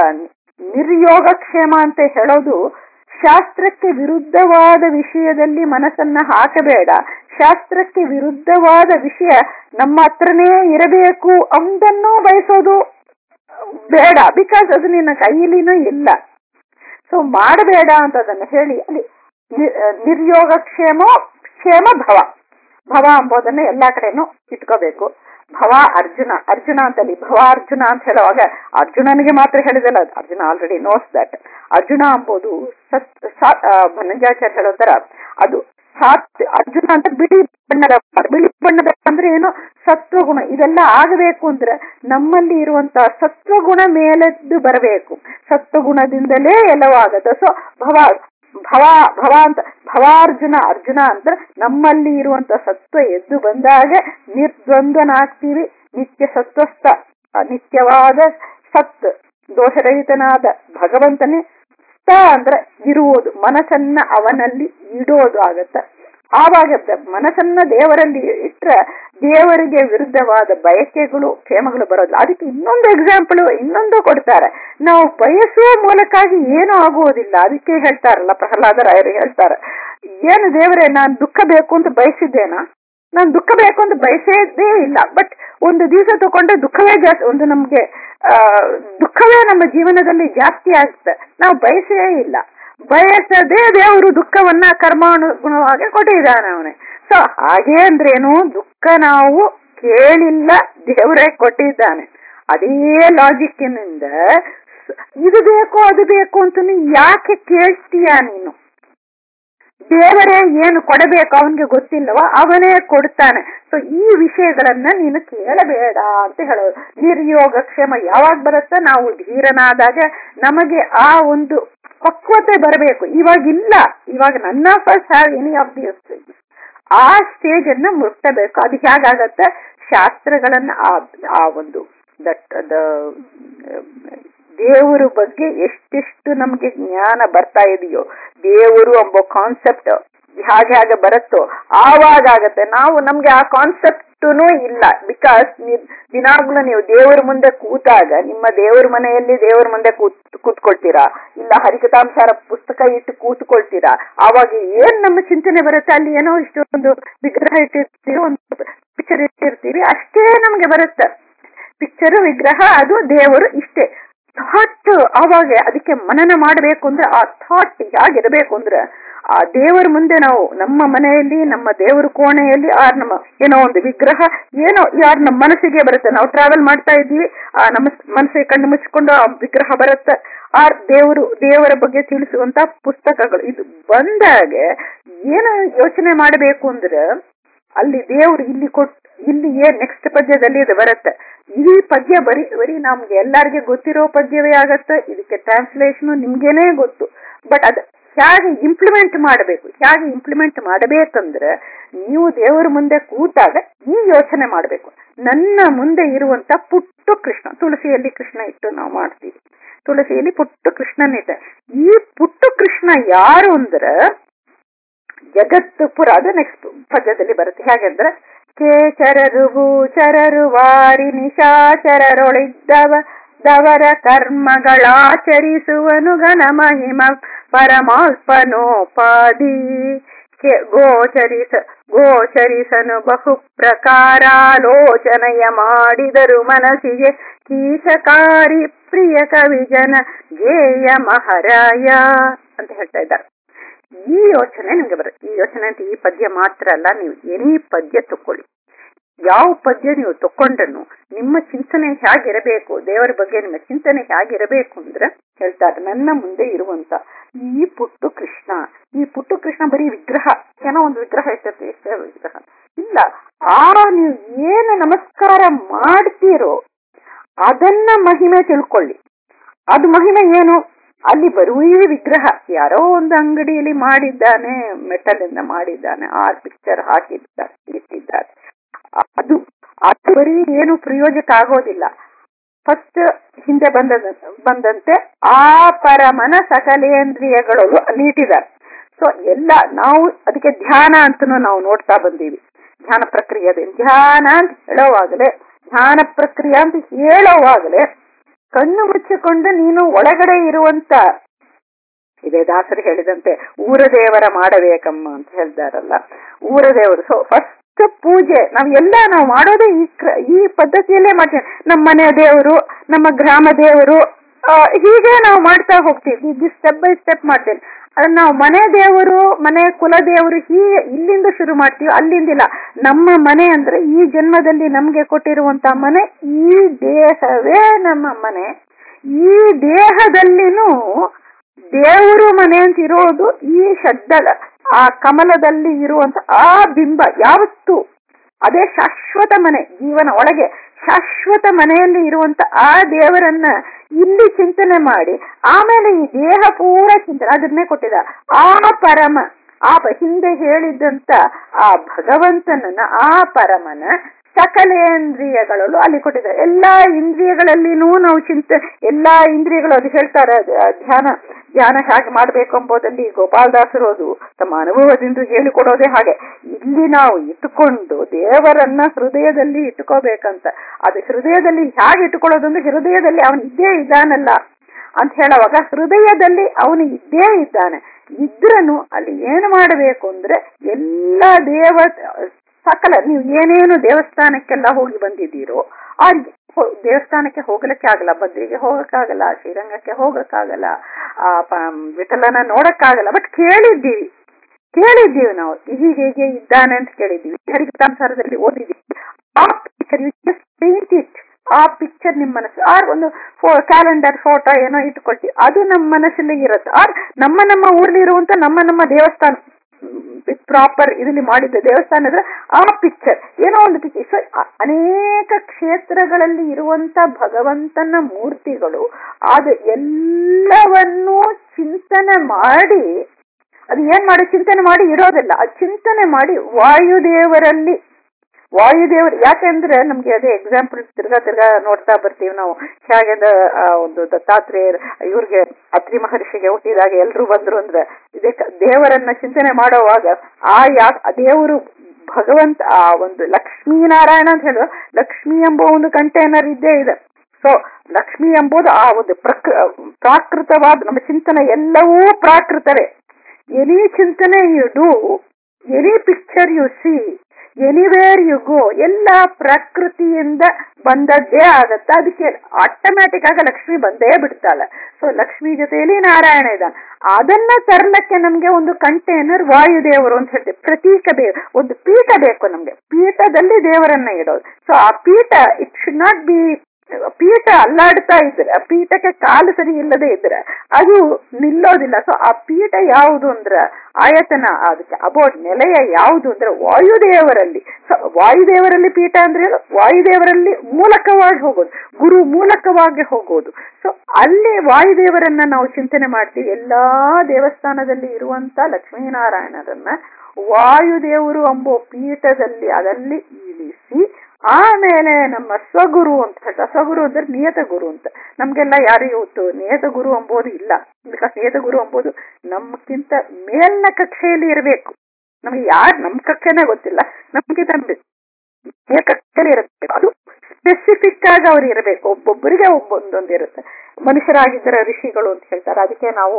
ನಿರ್ಯೋಗಕ್ಷೇಮ ಅಂತ ಹೇಳೋದು ಶಾಸ್ತ್ರಕ್ಕೆ ವಿರುದ್ಧವಾದ ವಿಷಯದಲ್ಲಿ ಮನಸ್ಸನ್ನ ಹಾಕಬೇಡ ಶಾಸ್ತ್ರಕ್ಕೆ ವಿರುದ್ಧವಾದ ವಿಷಯ ನಮ್ಮ ಹತ್ರನೇ ಇರಬೇಕು ಅಂದನ್ನು ಬಯಸೋದು ಬೇಡ ಬಿಕಾಸ್ ಅದು ನಿನ್ನ ಕೈಲಿನೂ ಇಲ್ಲ ಸೊ ಮಾಡಬೇಡ ಅಂತ ಅದನ್ನು ಹೇಳಿ ಅಲ್ಲಿ ನಿರ್ಯೋಗ ಕ್ಷೇಮ ಕ್ಷೇಮ ಭವ ಭವ ಎಂಬುದನ್ನ ಎಲ್ಲಾ ಕಡೆನೂ ಇಟ್ಕೋಬೇಕು ಭವ ಅರ್ಜುನ ಅರ್ಜುನ ಅಂತಲ್ಲಿ ಭವ ಅರ್ಜುನ ಅಂತ ಹೇಳುವಾಗ ಅರ್ಜುನನಿಗೆ ಮಾತ್ರ ಹೇಳಿದಲ್ಲ Arjuna already knows that Arjuna ಎಂಬುದು ಸತ್ ಬನ್ನಂಜಾಚಾರ್ಯ ಹೇಳೋ ತರ ಅದು ಸಾತ್ ಅರ್ಜುನ ಅಂತ ಬಿಳಿ ಬಣ್ಣದ ಬಿಳಿ ಬಣ್ಣದ ಅಂದ್ರೆ ಏನು ಸತ್ವಗುಣ ಇದೆಲ್ಲ ಆಗಬೇಕು ಅಂದ್ರೆ ನಮ್ಮಲ್ಲಿ ಇರುವಂತಹ ಸತ್ವಗುಣ ಮೇಲೆದ್ದು ಬರಬೇಕು ಸತ್ವಗುಣದಿಂದಲೇ ಎಲ್ಲವಾಗದ ಸೊ ಭವ ಭವ ಭವ ಅಂತ ಭವಾರ್ಜುನ ಅರ್ಜುನ ಅಂದ್ರೆ ನಮ್ಮಲ್ಲಿ ಇರುವಂತ ಸತ್ವ ಎದ್ದು ಬಂದಾಗ ನಿರ್ದ್ವಂದ್ವನಾಗ್ತೀವಿ ನಿತ್ಯ ಸತ್ವಸ್ಥ ನಿತ್ಯವಾದ ಸತ್ ದೋಷರಹಿತನಾದ ಭಗವಂತನೇ ಸ್ಥ ಅಂದ್ರೆ ಇರುವುದು ಮನಸ್ಸನ್ನ ಅವನಲ್ಲಿ ಇಡೋದು ಆಗತ್ತ ಆವಾಗ ಮನಸ್ಸನ್ನ ದೇವರಲ್ಲಿ ಇಟ್ರೆ ದೇವರಿಗೆ ವಿರುದ್ಧವಾದ ಬಯಕೆಗಳು ಕ್ಷೇಮಗಳು ಬರೋದಿಲ್ಲ ಅದಕ್ಕೆ ಇನ್ನೊಂದು ಎಕ್ಸಾಂಪಲ್ ಇನ್ನೊಂದು ಕೊಡ್ತಾರೆ ನಾವು ಬಯಸುವ ಮೂಲಕಾಗಿ ಏನೂ ಆಗುವುದಿಲ್ಲ ಅದಕ್ಕೆ ಹೇಳ್ತಾರಲ್ಲ ಪ್ರಹ್ಲಾದ ರಾಯರು ಹೇಳ್ತಾರೆ ಏನು ದೇವರೇ ನಾನು ದುಃಖ ಬೇಕು ಅಂತ ಬಯಸಿದ್ದೇನಾ ನಾನು ದುಃಖ ಬೇಕು ಅಂತ ಬಯಸೇದೇ ಇಲ್ಲ ಬಟ್ ಒಂದು ದಿವಸ ತಗೊಂಡ್ರೆ ದುಃಖವೇ ಜಾಸ್ತಿ ಒಂದು ನಮ್ಗೆ ಆ ದುಃಖವೇ ನಮ್ಮ ಜೀವನದಲ್ಲಿ ಜಾಸ್ತಿ ಆಗುತ್ತೆ ನಾವು ಬಯಸೇ ಇಲ್ಲ ಬಯಸದೇ ದೇವರು ದುಃಖವನ್ನ ಕರ್ಮಾನುಗುಣವಾಗಿ ಕೊಟ್ಟಿದ್ದಾನೆ ಅವನೇ ಸೊ ಹಾಗೆ ಅಂದ್ರೇನು ದುಃಖ ನಾವು ಕೇಳಿಲ್ಲ ದೇವರೇ ಕೊಟ್ಟಿದ್ದಾನೆ ಅದೇ ಲಾಜಿಕ್ಕಿನಿಂದ ಇದು ಬೇಕು ಅದು ಬೇಕು ಅಂತ ಯಾಕೆ ಕೇಳ್ತೀಯ ನೀನು ದೇವರೇ ಏನು ಕೊಡಬೇಕು ಅವನಿಗೆ ಗೊತ್ತಿಲ್ಲವ ಅವನೇ ಕೊಡ್ತಾನೆ ಸೊ ಈ ವಿಷಯಗಳನ್ನ ನೀನು ಕೇಳಬೇಡ ಅಂತ ಹೇಳೋದು ನಿರ್ಯೋಗ ಕ್ಷೇಮ ಯಾವಾಗ ಬರುತ್ತ ನಾವು ಧೀರನಾದಾಗ ನಮಗೆ ಆ ಒಂದು ಪಕ್ವತೆ ಬರಬೇಕು ಇವಾಗಿಲ್ಲ ಇವಾಗ ನನ್ನ first have any of the ಆ ಸ್ಟೇಜ್ ಅನ್ನ ಮುಟ್ಟಬೇಕು ಅದು ಹೇಗಾಗತ್ತೆ ಶಾಸ್ತ್ರಗಳನ್ನ ಆ ಒಂದು ದಟ್ ದ ದೇವರ ಬಗ್ಗೆ ಎಷ್ಟೆಷ್ಟು ನಮ್ಗೆ ಜ್ಞಾನ ಬರ್ತಾ ಇದೆಯೋ ದೇವರು ಎಂಬ ಕಾನ್ಸೆಪ್ಟ್ ಹಾಗೆ ಹಾಗೆ ಬರುತ್ತೋ ಆವಾಗ ಆಗತ್ತೆ ನಾವು ನಮ್ಗೆ ಆ ಕಾನ್ಸೆಪ್ಟೂ ಇಲ್ಲ ಬಿಕಾಸ್ ದಿನಾಗ್ಲೂ ನೀವು ದೇವರ ಮುಂದೆ ಕೂತಾಗ ನಿಮ್ಮ ದೇವರ ಮನೆಯಲ್ಲಿ ದೇವರ ಮುಂದೆ ಕೂತ್ ಕೂತ್ಕೊಳ್ತೀರಾ ಇಲ್ಲ ಹರಿಕಥಾಂಸಾರ ಪುಸ್ತಕ ಇಟ್ಟು ಕೂತ್ಕೊಳ್ತೀರಾ ಆವಾಗ ಏನ್ ನಮ್ಮ ಚಿಂತನೆ ಬರುತ್ತೆ ಅಲ್ಲಿ ಏನೋ ಇಷ್ಟೊಂದು ವಿಗ್ರಹ ಇಟ್ಟಿರ್ತೀವಿ ಒಂದು ಪಿಕ್ಚರ್ ಇಟ್ಟಿರ್ತೀವಿ ಅಷ್ಟೇ ನಮ್ಗೆ ಬರುತ್ತೆ ಪಿಕ್ಚರ್ ವಿಗ್ರಹ ಅದು ದೇವರು ಇಷ್ಟೇ ಥಾಟ್ ಆವಾಗ ಅದಕ್ಕೆ ಮನನ ಮಾಡಬೇಕು ಅಂದ್ರೆ ಆ ಥಾಟ್ ಹೇಗಿರಬೇಕು ಅಂದ್ರೆ ಆ ದೇವರ ಮುಂದೆ ನಾವು ನಮ್ಮ ಮನೆಯಲ್ಲಿ ನಮ್ಮ ದೇವರ ಕೋಣೆಯಲ್ಲಿ ಆ ನಮ್ಮ ಏನೋ ಒಂದು ವಿಗ್ರಹ ಏನೋ ಯಾರು ನಮ್ಮ ಮನಸ್ಸಿಗೆ ಬರುತ್ತೆ ನಾವು ಟ್ರಾವೆಲ್ ಮಾಡ್ತಾ ಇದ್ವಿ ಆ ನಮ್ಮ ಮನಸ್ಸಿಗೆ ಕಣ್ಣು ಮುಚ್ಚಿಕೊಂಡು ಆ ವಿಗ್ರಹ ಬರುತ್ತೆ ಆ ದೇವರು ದೇವರ ಬಗ್ಗೆ ತಿಳಿಸುವಂತ ಪುಸ್ತಕಗಳು ಇದು ಬಂದಾಗ ಏನು ಯೋಚನೆ ಮಾಡಬೇಕು ಅಂದ್ರೆ ಅಲ್ಲಿ ದೇವರು ಇಲ್ಲಿ ಕೊಟ್ ಇಲ್ಲಿ ಏನ್ ನೆಕ್ಸ್ಟ್ ಪದ್ಯದಲ್ಲಿ ಇದು ಬರುತ್ತೆ ಈ ಪದ್ಯ ಬರೀ ಬರೀ ನಮ್ಗೆ ಎಲ್ಲಾರ್ಗೆ ಗೊತ್ತಿರೋ ಪದ್ಯವೇ ಆಗತ್ತೆ ಇದಕ್ಕೆ ಟ್ರಾನ್ಸ್ಲೇಷನ್ ನಿಮ್ಗೇನೆ ಗೊತ್ತು ಬಟ್ ಅದ್ ಹೇಗೆ ಇಂಪ್ಲಿಮೆಂಟ್ ಮಾಡಬೇಕು ಹೇಗೆ ಇಂಪ್ಲಿಮೆಂಟ್ ಮಾಡಬೇಕಂದ್ರೆ ನೀವು ದೇವರ ಮುಂದೆ ಕೂತಾಗ ಈ ಯೋಚನೆ ಮಾಡಬೇಕು ನನ್ನ ಮುಂದೆ ಇರುವಂತ ಪುಟ್ಟು ಕೃಷ್ಣ ತುಳಸಿಯಲ್ಲಿ ಕೃಷ್ಣ ಇಟ್ಟು ನಾವು ಮಾಡ್ತೀವಿ ತುಳಸಿಯಲ್ಲಿ ಪುಟ್ಟು ಕೃಷ್ಣನಿದೆ ಈ ಪುಟ್ಟು ಕೃಷ್ಣ ಯಾರು ಅಂದ್ರೆ ಜಗತ್ತು ಪುರ ಅದು ನೆಕ್ಸ್ಟ್ ಪದ್ಯದಲ್ಲಿ ಬರುತ್ತೆ ಹೇಗೆಂದ್ರೆ ಕೇಚರರು ಭೂಚರರು ವಾರಿ ನಿಶಾಚರರೊಳಿದ್ದವ ದವರ ಕರ್ಮಗಳಾಚರಿಸುವನು ಘನ ಮಹಿಮ ಪರಮಾಲ್ಪನೋಪಾದಿ ಗೋಚರಿಸ ಗೋಚರಿಸನು ಬಹು ಪ್ರಕಾರಾಲೋಚನೆಯ ಮಾಡಿದರು ಮನಸ್ಸಿಗೆ ಕೀಚಕಾರಿ ಪ್ರಿಯ ಕವಿಜನ ಜೇಯ ಮಹಾರಾಯ ಅಂತ ಹೇಳ್ತಾ ಇದ್ದಾರೆ ಈ ಯೋಚನೆ ನಿಮ್ಗೆ ಬರುತ್ತೆ ಈ ಯೋಚನೆ ಅಂತ ಈ ಪದ್ಯ ಮಾತ್ರ ಅಲ್ಲ ನೀವು ಎನಿ ಪದ್ಯ ತಕೊಳ್ಳಿ ಯಾವ ಪದ್ಯ ನೀವು ತಕೊಂಡ್ರು ನಿಮ್ಮ ಚಿಂತನೆ ಹೇಗಿರಬೇಕು ದೇವರ ಬಗ್ಗೆ ನಿಮ್ಮ ಚಿಂತನೆ ಹೇಗಿರಬೇಕು ಅಂದ್ರೆ ಹೇಳ್ತಾರೆ ನನ್ನ ಮುಂದೆ ಇರುವಂತ ಈ ಪುಟ್ಟು ಕೃಷ್ಣ ಈ ಪುಟ್ಟು ಕೃಷ್ಣ ಬರೀ ವಿಗ್ರಹ ಏನೋ ಒಂದು ವಿಗ್ರಹ ಇರ್ತದೆ ಎಷ್ಟೇ ವಿಗ್ರಹ ಇಲ್ಲ ಆ ನೀವು ಏನು ನಮಸ್ಕಾರ ಮಾಡ್ತೀರೋ ಅದನ್ನ ಮಹಿಮೆ ತಿಳ್ಕೊಳ್ಳಿ ಅದು ಮಹಿಮೆ ಏನು ಅಲ್ಲಿ ಬರುವೇ ವಿಗ್ರಹ ಯಾರೋ ಒಂದು ಅಂಗಡಿಯಲ್ಲಿ ಮಾಡಿದ್ದಾನೆ ಮೆಟಲ್ ಇಂದ ಮಾಡಿದ್ದಾನೆ ಆ ಪಿಕ್ಚರ್ ಹಾಕಿದ್ದಾರೆ ಇಟ್ಟಿದ್ದಾರೆ ಅದು ಅದು ಬರೀ ಏನು ಪ್ರಯೋಜಕ ಆಗೋದಿಲ್ಲ ಫಸ್ಟ್ ಹಿಂದೆ ಬಂದ ಬಂದಂತೆ ಆ ಪರಮನ ಸಕಲೇಂದ್ರಿಯಗಳು ಅಲ್ಲಿ ಇಟ್ಟಿದ್ದಾರೆ ಸೊ ಎಲ್ಲ ನಾವು ಅದಕ್ಕೆ ಧ್ಯಾನ ಅಂತನೂ ನಾವು ನೋಡ್ತಾ ಬಂದೀವಿ ಧ್ಯಾನ ಪ್ರಕ್ರಿಯೆ ಅದೇ ಧ್ಯಾನ ಅಂತ ಹೇಳೋವಾಗಲೇ ಧ್ಯಾನ ಪ್ರಕ್ರಿಯೆ ಅಂತ ಹೇಳೋವಾಗಲೇ ಕಣ್ಣು ಮುಚ್ಚಿಕೊಂಡು ನೀನು ಒಳಗಡೆ ಇರುವಂತ ಇದೇ ದಾಸರು ಹೇಳಿದಂತೆ ಊರ ದೇವರ ಮಾಡಬೇಕಮ್ಮ ಅಂತ ಹೇಳ್ತಾರಲ್ಲ ಊರ ದೇವರು ಸೊ ಫಸ್ಟ್ ಪೂಜೆ ನಾವ್ ಎಲ್ಲ ನಾವು ಮಾಡೋದೇ ಈ ಕ್ರ- ಈ ಪದ್ಧತಿಯಲ್ಲೇ ಮಾಡ್ತೇವೆ ನಮ್ಮ ಮನೆ ದೇವರು ನಮ್ಮ ಗ್ರಾಮ ದೇವರು ಆ, ಹೀಗೆ ನಾವು ಮಾಡ್ತಾ ಹೋಗ್ತೀವಿ ಇದು ಸ್ಟೆಪ್ ಬೈ ಸ್ಟೆಪ್ ಮಾಡ್ತೇವೆ ಅದನ್ನ ನಾವು ಮನೆ ದೇವರು ಮನೆ ಕುಲ ದೇವರು ಹೀಗೆ ಇಲ್ಲಿಂದ ಶುರು ಮಾಡ್ತೀವಿ ಅಲ್ಲಿಂದಿಲ್ಲ ನಮ್ಮ ಮನೆ ಅಂದ್ರೆ ಈ ಜನ್ಮದಲ್ಲಿ ನಮ್ಗೆ ಕೊಟ್ಟಿರುವಂತ ಮನೆ ಈ ದೇಹವೇ ನಮ್ಮ ಮನೆ ಈ ದೇಹದಲ್ಲಿನೂ ದೇವರು ಮನೆ ಅಂತ ಇರೋದು ಈ ಶಬ್ದದ ಆ ಕಮಲದಲ್ಲಿ ಇರುವಂತ ಆ ಬಿಂಬ ಯಾವತ್ತು ಅದೇ ಶಾಶ್ವತ ಮನೆ ಜೀವನ ಒಳಗೆ ಶಾಶ್ವತ ಮನೆಯಲ್ಲಿ ಇರುವಂತ ಆ ದೇವರನ್ನ ಇಲ್ಲಿ ಚಿಂತನೆ ಮಾಡಿ ಆಮೇಲೆ ಈ ದೇಹ ಪೂರ ಚಿಂತನೆ ಅದನ್ನೇ ಕೊಟ್ಟಿದ ಆ ಪರಮ ಆ ಪ- ಹಿಂದೆ ಹೇಳಿದ್ದಂತ ಆ ಭಗವಂತನನ್ನ ಆ ಪರಮನ ಸಕಲೇಂದ್ರಿಯಗಳಲ್ಲೂ ಅಲ್ಲಿ ಕೊಟ್ಟಿದ್ದಾರೆ ಎಲ್ಲಾ ಇಂದ್ರಿಯಗಳಲ್ಲಿನೂ ನಾವು ಚಿಂತೆ ಎಲ್ಲಾ ಇಂದ್ರಿಯಗಳು ಅದು ಹೇಳ್ತಾರೆ ಅದು, ಆ ಧ್ಯಾನ ಧ್ಯಾನ ಹೇಗೆ ಮಾಡ್ಬೇಕು ಎಂಬುದಲ್ಲಿ ಗೋಪಾಲದಾಸರು ಅದು ತಮ್ಮ ಅನುಭವದಿಂದ ಹೇಳಿಕೊಡೋದೇ ಹಾಗೆ ಇಲ್ಲಿ ನಾವು ಇಟ್ಟುಕೊಂಡು ದೇವರನ್ನ ಹೃದಯದಲ್ಲಿ ಇಟ್ಕೋಬೇಕಂತ ಅದು ಹೃದಯದಲ್ಲಿ ಹೇಗೆ ಇಟ್ಟುಕೊಳ್ಳೋದು ಅಂದ್ರೆ ಹೃದಯದಲ್ಲಿ ಅವನು ಇದ್ದೇ ಇದ್ದಾನಲ್ಲ ಅಂತ ಹೇಳುವಾಗ ಹೃದಯದಲ್ಲಿ ಅವನು ಇದ್ದೇ ಇದ್ದಾನೆ ಇದ್ರನು ಅಲ್ಲಿ ಏನು ಮಾಡಬೇಕು ಅಂದ್ರೆ ಎಲ್ಲ ದೇವ ಸಕಲ ನೀವು ಏನೇನು ದೇವಸ್ಥಾನಕ್ಕೆಲ್ಲ ಹೋಗಿ ಬಂದಿದ್ದೀರೋ ಆ ಹೊ- ದೇವಸ್ಥಾನಕ್ಕೆ ಹೋಗ್ಲಿಕ್ಕೆ ಆಗಲ್ಲ ಬದ್ರಿಗೆ ಹೋಗಕ್ಕಾಗಲ್ಲ ಶ್ರೀರಂಗಕ್ಕೆ ಹೋಗಕ್ಕಾಗಲ್ಲ ಆ ಪ- ವಿಠಲನ ನೋಡಕ್ಕಾಗಲ್ಲ ಬಟ್ ಕೇಳಿದ್ದೀವಿ ಕೇಳಿದ್ದೀವಿ ನಾವು ಹೀಗೆ ಹೀಗೆ ಇದ್ದಾನೆ ಅಂತ ಕೇಳಿದ್ದೀವಿ ಹರಿಕತಾಂಸಾರದಲ್ಲಿ ಓದಿದ್ದೀವಿ ಆ picture you just paint it ಆ ಪಿಕ್ಚರ್ ನಿಮ್ಮ ಮನಸ್ಸು ಆರ್ ಒಂದು ಕ್ಯಾಲೆಂಡರ್ ಫೋಟೋ ಏನೋ ಇಟ್ಕೊಳ್ತೀವಿ ಅದು ನಮ್ಮ ಮನಸ್ಸಲ್ಲಿ ಇರುತ್ತೆ ಆರ್ ನಮ್ಮ ನಮ್ಮ ಊರ್ಲಿ ಇರುವಂತ ನಮ್ಮ ನಮ್ಮ ದೇವಸ್ಥಾನ ಪ್ರಾಪರ್ ಇದರಲ್ಲಿ ಮಾಡಿದ್ದ ದೇವಸ್ಥಾನ ಇದ್ರೆ ಆ ಪಿಕ್ಚರ್ ಏನೋ ಒಂದು ಪಿಕ್ಚರ್ ಸೊ ಅನೇಕ ಕ್ಷೇತ್ರಗಳಲ್ಲಿ ಇರುವಂತ ಭಗವಂತನ ಮೂರ್ತಿಗಳು ಅದು ಎಲ್ಲವನ್ನೂ ಚಿಂತನೆ ಮಾಡಿ ಅದು ಏನ್ ಮಾಡಿ ಚಿಂತನೆ ಮಾಡಿ ಇರೋದಿಲ್ಲ ಆ ಚಿಂತನೆ ಮಾಡಿ ವಾಯುದೇವರಲ್ಲಿ ವಾಯುದೇವರು ಯಾಕೆಂದ್ರೆ ನಮ್ಗೆ ಅದೇ ಎಕ್ಸಾಂಪಲ್ ತಿರ್ಗಾ ತಿರ್ಗಾ ನೋಡ್ತಾ ಬರ್ತೀವಿ ನಾವು ಹೇಗೆ ಆ ಒಂದು ದತ್ತಾತ್ರೇಯರ್ ಇವ್ರಿಗೆ ಅತ್ರಿ ಮಹರ್ಷಿಗೆ ಹುಟ್ಟಿದಾಗ ಎಲ್ರು ಬಂದ್ರು ಅಂದ್ರೆ ಇದೇ ಕ- ದೇವರನ್ನ ಚಿಂತನೆ ಮಾಡೋವಾಗ ಆ ಯಾ ಆ ದೇವರು ಭಗವಂತ ಆ ಒಂದು ಲಕ್ಷ್ಮೀನಾರಾಯಣ ಅಂತ ಹೇಳುವ ಲಕ್ಷ್ಮಿ ಎಂಬ ಒಂದು ಕಂಟೈನರ್ ಇದ್ದೇ ಇದೆ ಸೊ ಲಕ್ಷ್ಮಿ ಎಂಬುದು ಆ ಒಂದು ಪ್ರಕೃ ಪ್ರಾಕೃತವಾದ ನಮ್ಮ ಚಿಂತನೆ ಎಲ್ಲವೂ ಪ್ರಾಕೃತವೇ ಎನಿ ಚಿಂತನೆ you do any picture you see anywhere you go ಎಲ್ಲ ಪ್ರಕೃತಿಯಿಂದ ಬಂದದ್ದೇ ಆಗತ್ತೆ ಅದಕ್ಕೆ ಆಟೋಮ್ಯಾಟಿಕ್ ಆಗಿ ಲಕ್ಷ್ಮಿ ಬಂದೇ ಬಿಡ್ತಾಳೆ ಸೊ ಲಕ್ಷ್ಮಿ ಜೊತೆಯಲ್ಲಿ ನಾರಾಯಣ ಇದ್ದಾನೆ ಅದನ್ನ ತರ್ಲಕ್ಕೆ ನಮ್ಗೆ ಒಂದು ಕಂಟೈನರ್ ವಾಯುದೇವರು ಅಂತ ಹೇಳ್ತೀವಿ ಪ್ರತೀಕ ಬೇಕು ಒಂದು ಪೀಠ ಬೇಕು ನಮ್ಗೆ ಪೀಠದಲ್ಲಿ ದೇವರನ್ನ ಇಡೋದು ಸೊ ಆ ಪೀಠ ಇಟ್ ಶುಡ್ ನಾಟ್ ಬಿ ಪೀಠ ಅಲ್ಲಾಡ್ತಾ ಇದ್ರೆ ಆ ಪೀಠಕ್ಕೆ ಕಾಲು ಸರಿ ಇಲ್ಲದೆ ಇದ್ರೆ ಅದು ನಿಲ್ಲೋದಿಲ್ಲ ಸೊ ಆ ಪೀಠ ಯಾವುದು ಅಂದ್ರೆ ಆಯತನ ಅದಕ್ಕೆ ಅಬೌಟ್ ನೆಲೆಯ ಯಾವುದು ಅಂದ್ರೆ ವಾಯುದೇವರಲ್ಲಿ ಸೊ ವಾಯುದೇವರಲ್ಲಿ ಪೀಠ ಅಂದ್ರೆ ಏನು? ವಾಯುದೇವರಲ್ಲಿ ಮೂಲಕವಾಗಿ ಹೋಗೋದು ಗುರು ಮೂಲಕವಾಗಿ ಹೋಗೋದು ಸೊ ಅಲ್ಲಿ ವಾಯುದೇವರನ್ನ ನಾವು ಚಿಂತನೆ ಮಾಡ್ತೀವಿ ಎಲ್ಲಾ ದೇವಸ್ಥಾನದಲ್ಲಿ ಇರುವಂತ ಲಕ್ಷ್ಮೀನಾರಾಯಣರನ್ನ ವಾಯುದೇವರು ಎಂಬೋ ಪೀಠದಲ್ಲಿ ಅದಲ್ಲಿ ಇಳಿಸಿ ಆಮೇಲೆ ನಮ್ಮ ಸ್ವಗುರು ಅಂತ ಹೇಳ್ತಾರೆ ಸ್ವಗುರು ಅಂದ್ರೆ ನಿಯತ ಗುರು ಅಂತ ನಮ್ಗೆಲ್ಲ ಯಾರು ಇವತ್ತು ನಿಯತ ಗುರು ಎಂಬುದು ಇಲ್ಲ ಬಿಕಾಸ್ ನಿಯತ ಗುರು ಎಂಬುದು ನಮ್ಗಿಂತ ಮೇಲ್ನ ಕಕ್ಷೆಯಲ್ಲಿ ಇರಬೇಕು ನಮ್ಗೆ ಯಾರು ನಮ್ ಕಕ್ಷೆನೇ ಗೊತ್ತಿಲ್ಲ ನಮ್ಗಿಂತ ಮೇಲ್ ಕಕ್ಷೆಯಲ್ಲಿ ಇರಬೇಕು ಅದು ಸ್ಪೆಸಿಫಿಕ್ ಆಗಿ ಅವ್ರು ಇರಬೇಕು ಒಬ್ಬೊಬ್ಬರಿಗೆ ಒಬ್ಬೊಂದೊಂದು ಇರುತ್ತೆ ಮನುಷ್ಯರಾಗಿದ್ದರೆ ಋಷಿಗಳು ಅಂತ ಹೇಳ್ತಾರೆ ಅದಕ್ಕೆ ನಾವು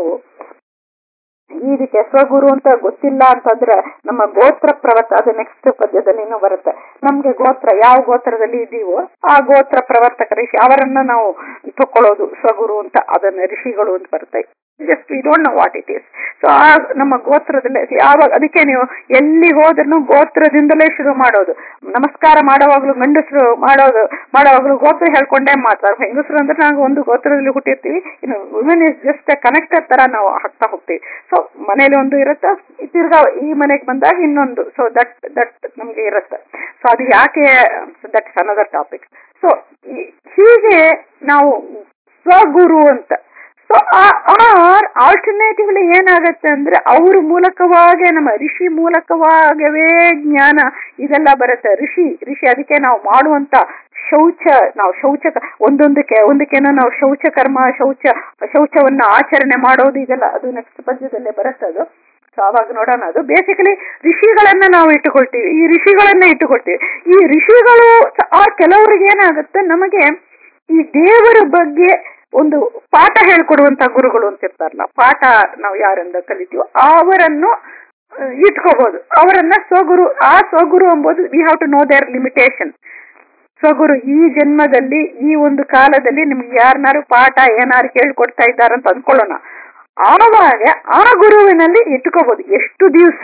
ಇದಕ್ಕೆ ಸ್ವಗುರು ಅಂತ ಗೊತ್ತಿಲ್ಲ ಅಂತಂದ್ರೆ ನಮ್ಮ ಗೋತ್ರ ಪ್ರವರ್ತ ಅದು ನೆಕ್ಸ್ಟ್ ಪದ್ಯದಲ್ಲಿನೂ ಬರುತ್ತೆ ನಮ್ಗೆ ಗೋತ್ರ ಯಾವ ಗೋತ್ರದಲ್ಲಿ ಇದೀವೋ ಆ ಗೋತ್ರ ಪ್ರವರ್ತಕ ಋಷಿ ಅವರನ್ನ ನಾವು ತಕೊಳ್ಳೋದು ಸ್ವಗುರು ಅಂತ ಅದನ್ನ ಋಷಿಗಳು ಅಂತ ಬರುತ್ತೆ just we don't know what it is so ಆ ನಮ್ಮ ಗೋತ್ರದಲ್ಲೇ ಯಾವಾಗ ಅದಕ್ಕೆ ನೀವು ಎಲ್ಲಿ ಹೋದ್ರೂ ಗೋತ್ರದಿಂದಲೇ ಶುರು ಮಾಡೋದು ನಮಸ್ಕಾರ ಮಾಡುವಾಗ್ಲೂ ಗಂಡಸರು ಮಾಡೋದು ಮಾಡುವಾಗ್ಲೂ ಗೋತ್ರ ಹೇಳ್ಕೊಂಡೇ ಮಾತಾಡ ಹೆಂಗಸರು ಅಂದ್ರೆ ನಾವು ಒಂದು ಗೋತ್ರದಲ್ಲಿ ಹುಟ್ಟಿರ್ತೀವಿ ಇನ್ನು ವುಮೆನ್ ಇಸ್ ಜಸ್ಟ್ ಕನೆಕ್ಟೆಡ್ ತರ ನಾವು ಹಾಕ್ತಾ ಹೋಗ್ತೀವಿ ಸೊ ಮನೇಲಿ ಒಂದು ಇರುತ್ತೆ ತಿರ್ಗಾ ಈ ಮನೆಗೆ ಬಂದಾಗ ಇನ್ನೊಂದು ಸೊ ದಟ್ ದಟ್ ನಮ್ಗೆ ಇರುತ್ತೆ ಸೊ ಅದು ಯಾಕೆ ದಟ್ ಅನದರ್ ಟಾಪಿಕ್ ಸೊ ಹೀಗೆ ನಾವು ಸ್ವಗುರು ಅಂತ ಸೊ ಆರ್ ಆಲ್ಟರ್ನೇಟಿವ್ಲಿ ಏನಾಗತ್ತೆ ಅಂದ್ರೆ ಅವ್ರ ಮೂಲಕವಾಗೇ ನಮ್ಮ ಋಷಿ ಮೂಲಕವಾಗವೇ ಜ್ಞಾನ ಇದೆಲ್ಲ ಬರುತ್ತೆ ಋಷಿ ಋಷಿ ಅದಕ್ಕೆ ನಾವು ಮಾಡುವಂತ ಶೌಚ ನಾವು ಶೌಚ ಒಂದೊಂದಕ್ಕೆ ಒಂದಕ್ಕೇನೋ ನಾವು ಶೌಚ ಕರ್ಮ ಶೌಚ ಶೌಚವನ್ನ ಆಚರಣೆ ಮಾಡೋದು ಇದೆಲ್ಲ ಅದು ನೆಕ್ಸ್ಟ್ ಪದ್ಯದಲ್ಲೇ ಬರುತ್ತೆ ಅದು ಸೊ ಅವಾಗ ನೋಡೋಣ ಅದು ಬೇಸಿಕಲಿ ಋಷಿಗಳನ್ನ ನಾವು ಇಟ್ಟುಕೊಳ್ತೀವಿ ಈ ಋಷಿಗಳನ್ನ ಇಟ್ಟುಕೊಳ್ತೀವಿ ಈ ಋಷಿಗಳು ಆ ಕೆಲವರಿಗೆ ಏನಾಗುತ್ತೆ ನಮಗೆ ಈ ದೇವರ ಬಗ್ಗೆ ಒಂದು ಪಾಠ ಹೇಳ್ಕೊಡುವಂತ ಗುರುಗಳು ಅಂತ ಇರ್ತಾರಲ್ಲ ಪಾಠ ನಾವು ಯಾರಿಂದ ಕಲಿತೀವೋ ಅವರನ್ನು ಇಟ್ಕೋಬಹುದು ಅವರನ್ನ ಸ್ವಗುರು ಆ ಸ್ವಗುರು ಎಂಬುದು we have to know their limitation ಸ್ವಗುರು ಈ ಜನ್ಮದಲ್ಲಿ ಈ ಒಂದು ಕಾಲದಲ್ಲಿ ನಿಮ್ಗೆ ಯಾರನ್ನಾರು ಪಾಠ ಏನಾರು ಹೇಳ್ಕೊಡ್ತಾ ಇದ್ದಾರಂತ ಅಂದ್ಕೊಳ್ಳೋಣ ಆವಾಗ ಆ ಗುರುವಿನಲ್ಲಿ ಇಟ್ಕೋಬಹುದು ಎಷ್ಟು ದಿವಸ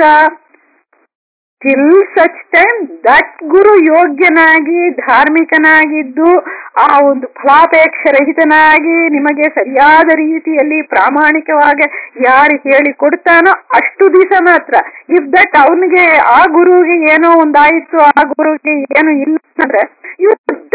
ಟಿಲ್ ಸಚ್ ಟೈಮ್ ದಟ್ ಗುರು ಯೋಗ್ಯನಾಗಿ ಧಾರ್ಮಿಕನಾಗಿದ್ದು ಆ ಒಂದು ಫಲಾಪೇಕ್ಷ ರಹಿತನಾಗಿ ನಿಮಗೆ ಸರಿಯಾದ ರೀತಿಯಲ್ಲಿ ಪ್ರಾಮಾಣಿಕವಾಗಿ ಯಾರು ಹೇಳಿ ಕೊಡ್ತಾನೋ ಅಷ್ಟು ದಿವಸ ಮಾತ್ರ ಇಫ್ ದಟ್ ಅವನಿಗೆ ಆ ಗುರುವಿಗೆ ಏನೋ ಒಂದಾಯಿತು ಆ ಗುರುವಿಗೆ ಏನು ಇಲ್ಲ ಅಂದ್ರೆ ಇವ್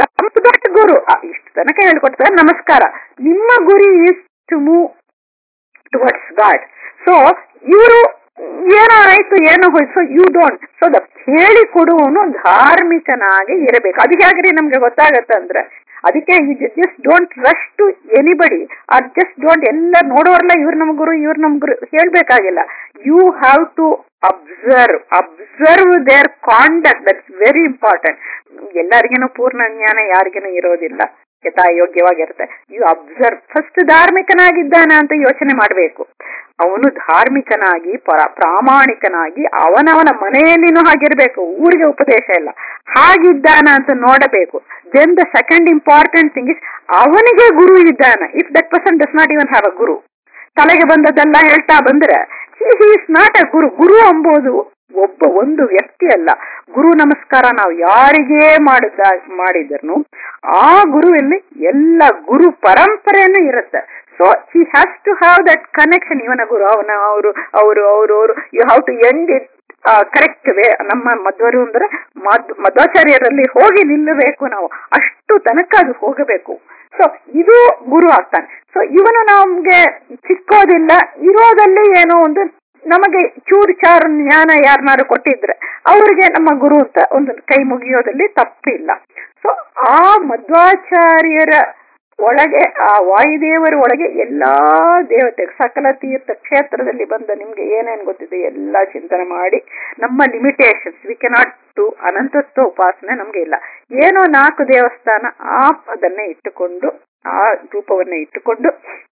ದಟ್ ಗುರು ಇಷ್ಟು ತನಕ ಹೇಳಿಕೊಡ್ತಾರೆ ನಮಸ್ಕಾರ ನಿಮ್ಮ ಗುರಿ is to move towards God so ಇವರು ಏನೋ ಆಯ್ತು ಏನೋ ಹೋಯ್ತು so you don't so the ಹೇಳಿ ಕೊಡುವವನು ಧಾರ್ಮಿಕನಾಗಿ ಇರಬೇಕು ಅದಕ್ಕೆ ಯಾಕ್ರಿ ನಮ್ಗೆ ಗೊತ್ತಾಗತ್ತೆ ಅಂದ್ರೆ ಅದಕ್ಕೆ just don't rush to anybody or just don't ಎಲ್ಲ ನೋಡೋರಲ್ಲ ಇವ್ರು ನಮ್ ಗುರು ಇವ್ರು ನಮ್ ಗುರು ಹೇಳ್ಬೇಕಾಗಿಲ್ಲ you have to observe observe their conduct that's very important ಎಲ್ಲರಿಗೇನು ಪೂರ್ಣ ಜ್ಞಾನ ಯಾರಿಗೇನು ಇರೋದಿಲ್ಲ ಯಥಾಯೋಗ್ಯವಾಗಿರುತ್ತೆ ಯು ಅಬ್ಸರ್ವ್ ಫಸ್ಟ್ ಧಾರ್ಮಿಕನಾಗಿದ್ದಾನ ಅಂತ ಯೋಚನೆ ಮಾಡಬೇಕು ಅವನು ಧಾರ್ಮಿಕನಾಗಿ ಪರ ಪ್ರಾಮಾಣಿಕನಾಗಿ ಅವನವನ ಮನೆಯಲ್ಲಿನೂ ಹಾಗಿರ್ಬೇಕು ಊರಿಗೆ ಉಪದೇಶ ಇಲ್ಲ ಹಾಗಿದ್ದಾನ ಅಂತ ನೋಡಬೇಕು then the second important thing is ಅವನಿಗೆ ಗುರು ಇದ್ದಾನ if that person does not even have a guru ತಲೆಗೆ ಬಂದದೆಲ್ಲ ಹೇಳ್ತಾ ಬಂದ್ರೆ ಹಿ ಇಸ್ ನಾಟ್ ಅ ಗುರು ಗುರು ಎಂಬುದು ಒಬ್ಬ ಒಂದು ವ್ಯಕ್ತಿ ಅಲ್ಲ ಗುರು ನಮಸ್ಕಾರ ನಾವು ಯಾರಿಗೇ ಮಾಡಿದ ಮಾಡಿದ್ರು ಆ ಗುರುವಿನಲ್ಲಿ ಎಲ್ಲ ಗುರು ಪರಂಪರೆಯನ್ನು ಇರುತ್ತೆ so he has to have that connection ಇವನ ಗುರು ಅವನ ಅವರು ಅವರು ಅವರು ಅವರು you have to end it correct way ನಮ್ಮ ಮಧ್ವರು ಅಂದ್ರೆ ಮದ್ ಮಧ್ವಾಚಾರ್ಯರಲ್ಲಿ ಹೋಗಿ ನಿಲ್ಲಬೇಕು ನಾವು ಅಷ್ಟು ತನಕ ಅದು ಹೋಗಬೇಕು ಸೊ ಇದು ಗುರು ಆಗ್ತಾನೆ ಸೊ ಇವನು ನಮ್ಗೆ ಸಿಕ್ಕೋದಿಲ್ಲ ಇರೋದಲ್ಲಿ ಏನೋ ಒಂದು ನಮಗೆ ಚೂರು ಚಾರು ಜ್ಞಾನ ಯಾರನ್ನಾರು ಕೊಟ್ಟಿದ್ರೆ ಅವರಿಗೆ ನಮ್ಮ ಗುರು ಅಂತ ಒಂದು ಕೈ ಮುಗಿಯೋದಲ್ಲಿ ತಪ್ಪಿಲ್ಲ ಸೊ ಆ ಮಧ್ವಾಚಾರ್ಯರ ಒಳಗೆ ಆ ವಾಯುದೇವರ ಒಳಗೆ ಎಲ್ಲಾ ದೇವತೆ ಸಕಲ ತೀರ್ಥ ಕ್ಷೇತ್ರದಲ್ಲಿ ಬಂದ ನಿಮ್ಗೆ ಏನೇನ್ ಗೊತ್ತಿದೆ ಎಲ್ಲಾ ಚಿಂತನೆ ಮಾಡಿ ನಮ್ಮ ಲಿಮಿಟೇಷನ್ಸ್ ವಿ ಕೆನಾಟ್ ಟು ಅನಂತತ್ವ ಉಪಾಸನೆ ನಮ್ಗೆ ಇಲ್ಲ ಏನೋ ನಾಲ್ಕು ದೇವಸ್ಥಾನ ಆ ಅದನ್ನೇ ಇಟ್ಟುಕೊಂಡು ಆ ರೂಪವನ್ನೇ ಇಟ್ಟುಕೊಂಡು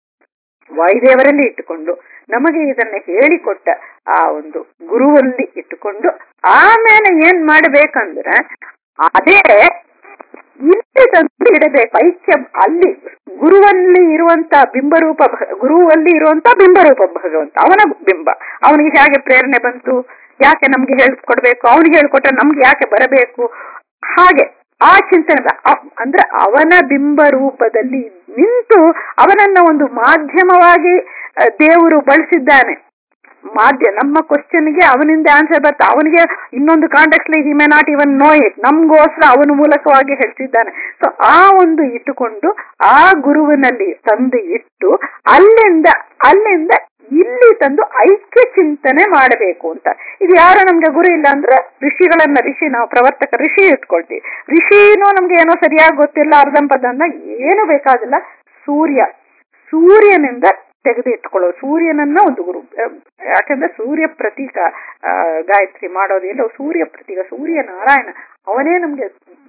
ವಾಯುದೇವರಲ್ಲಿ ಇಟ್ಟುಕೊಂಡು ನಮಗೆ ಇದನ್ನ ಹೇಳಿಕೊಟ್ಟ ಆ ಒಂದು ಗುರುವಲ್ಲಿ ಇಟ್ಟುಕೊಂಡು ಆಮೇಲೆ ಏನ್ ಮಾಡ್ಬೇಕಂದ್ರೆ ಅದೇ ಇಲ್ಲಿ ತಂದು ಇಡಬೇಕು ಐಕ್ಯ ಅಲ್ಲಿ ಗುರುವಲ್ಲಿ ಇರುವಂತ ಬಿಂಬರೂಪ ಗುರುವಲ್ಲಿ ಇರುವಂತ ಬಿಂಬರೂಪ ಭಗವಂತ ಅವನ ಬಿಂಬ ಅವನಿಗೆ ಹೇಗೆ ಪ್ರೇರಣೆ ಬಂತು ಯಾಕೆ ನಮ್ಗೆ ಹೇಳ್ಕೊಡ್ಬೇಕು ಅವನಿಗೆ ಹೇಳ್ಕೊಟ್ರೆ ನಮ್ಗೆ ಯಾಕೆ ಬರಬೇಕು ಹಾಗೆ ಆ ಚಿಂತನೆ ಅಂದ್ರೆ ಅವನ ಬಿಂಬ ರೂಪದಲ್ಲಿ ನಿಂತು ಅವನನ್ನ ಒಂದು ಮಾಧ್ಯಮವಾಗಿ ದೇವರು ಬಳಸಿದ್ದಾನೆ ಮಾಧ್ಯ ನಮ್ಮ ಕ್ವಶನ್ಗೆ ಅವನಿಂದ ಆನ್ಸರ್ ಬರ್ತಾ ಅವನಿಗೆ ಇನ್ನೊಂದು ಕಾಂಟೆಕ್ಸ್ಲಿ he may not even know it ನಮ್ಗೋಸ್ಕರ ಅವನ ಮೂಲಕವಾಗಿ ಹೇಳ್ತಿದ್ದಾನೆ ಸೊ ಆ ಒಂದು ಇಟ್ಟುಕೊಂಡು ಆ ಗುರುವಿನಲ್ಲಿ ತಂದು ಇಟ್ಟು ಅಲ್ಲಿಂದ ಅಲ್ಲಿಂದ ಇಲ್ಲಿ ತಂದು ಐಕ್ಯ ಚಿಂತನೆ ಮಾಡಬೇಕು ಅಂತ ಇದು ಯಾರು ನಮ್ಗೆ ಗುರು ಇಲ್ಲ ಅಂದ್ರೆ ಋಷಿಗಳನ್ನ ಋಷಿ ನಾವು ಪ್ರವರ್ತಕ ಋಷಿ ಇಟ್ಕೊಳ್ತೀವಿ ಋಷಿನೂ ನಮ್ಗೆ ಏನೋ ಸರಿಯಾಗಿ ಗೊತ್ತಿಲ್ಲ ಅರ್ಧಂಪರ್ಧನ್ನ ಏನು ಬೇಕಾಗಿಲ್ಲ ಸೂರ್ಯ ಸೂರ್ಯನಿಂದ ತೆಗೆದು ಇಟ್ಕೊಳ್ಳೋದು ಸೂರ್ಯನನ್ನ ಒಂದು ಗುರು ಯಾಕಂದ್ರೆ ಸೂರ್ಯ ಪ್ರತೀಕ ಗಾಯತ್ರಿ ಮಾಡೋದಿಲ್ಲ ಸೂರ್ಯ ಪ್ರತೀಕ ಸೂರ್ಯ ನಾರಾಯಣ ಅವನೇ ನಮ್ಗೆ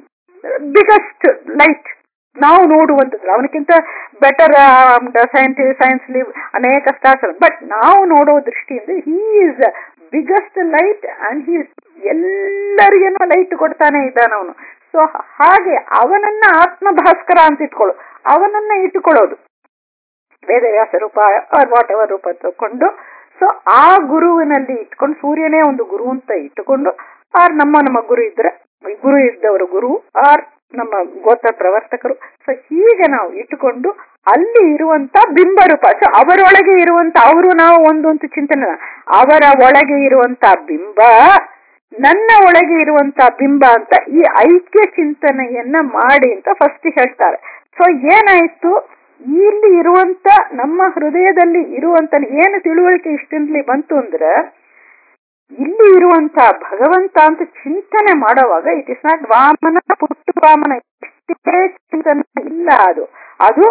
ಬಿಗಸ್ಟ್ ಲೈಟ್ ನಾವು ನೋಡುವಂಥದ್ದು ಅವನಕ್ಕಿಂತ ಬೆಟರ್ ಸೈನ್ಸ್ ಸೈನ್ಸ್ಲಿ ಅನೇಕ ಸ್ಟಾರ್ಸ್ ಬಟ್ ನಾವು ನೋಡೋ ದೃಷ್ಟಿಯಿಂದ he is biggest light and he ಎಲ್ಲರಿಗೇನೋ ಲೈಟ್ ಕೊಡ್ತಾನೆ ಇದ್ದಾನ ಅವನು ಸೊ ಹಾಗೆ ಅವನನ್ನ ಆತ್ಮ ಭಾಸ್ಕರ ಅಂತ ಇಟ್ಕೊಳ್ಳು ಅವನನ್ನ ಇಟ್ಟುಕೊಳ್ಳೋದು ವೇದವ್ಯಾಸ ರೂಪ ಆರ್ ವಾಟ್ ಎವರ್ ರೂಪ ತಗೊಂಡು ಸೊ ಆ ಗುರುವಿನಲ್ಲಿ ಇಟ್ಕೊಂಡು ಸೂರ್ಯನೇ ಒಂದು ಗುರು ಅಂತ ಇಟ್ಟುಕೊಂಡು ಆರ್ ನಮ್ಮ ನಮ್ಮ ಗುರು ಇದ್ರೆ ಗುರು ಇದ್ದವರು ಗುರು ಆರ್ ನಮ್ಮ ಗೋತ್ರ ಪ್ರವರ್ತಕರು ಸೊ ಹೀಗೆ ನಾವು ಇಟ್ಟುಕೊಂಡು ಅಲ್ಲಿ ಇರುವಂತ ಬಿಂಬ ರೂಪ ಸೊ ಅವರೊಳಗೆ ಇರುವಂತ ಅವರು ನಾವು ಒಂದು ಅಂತ ಚಿಂತನೆ ಅವರ ಒಳಗೆ ಇರುವಂತ ಬಿಂಬ ನನ್ನ ಒಳಗೆ ಇರುವಂತ ಬಿಂಬ ಅಂತ ಈ ಐಕ್ಯ ಚಿಂತನೆಯನ್ನ ಮಾಡಿ ಅಂತ ಫಸ್ಟ್ ಹೇಳ್ತಾರೆ ಸೊ ಏನಾಯ್ತು ಇಲ್ಲಿ ಇರುವಂತ ನಮ್ಮ ಹೃದಯದಲ್ಲಿ ಇರುವಂತ ಏನು ತಿಳುವಳಿಕೆ ಇಷ್ಟಿಂದಲಿ ಬಂತು ಅಂದ್ರೆ ಇಲ್ಲಿ ಇರುವಂತ ಭಗವಂತ ಅಂತ ಚಿಂತನೆ ಮಾಡುವಾಗ ಇಟ್ ಇಸ್ ನಾಟ್ ವಾಮನ ಪುಟ್ಟು ವಾಮನ ಇಷ್ಟೇ ಚಿಂತನೆ ಇಲ್ಲ ಅದು ಅದು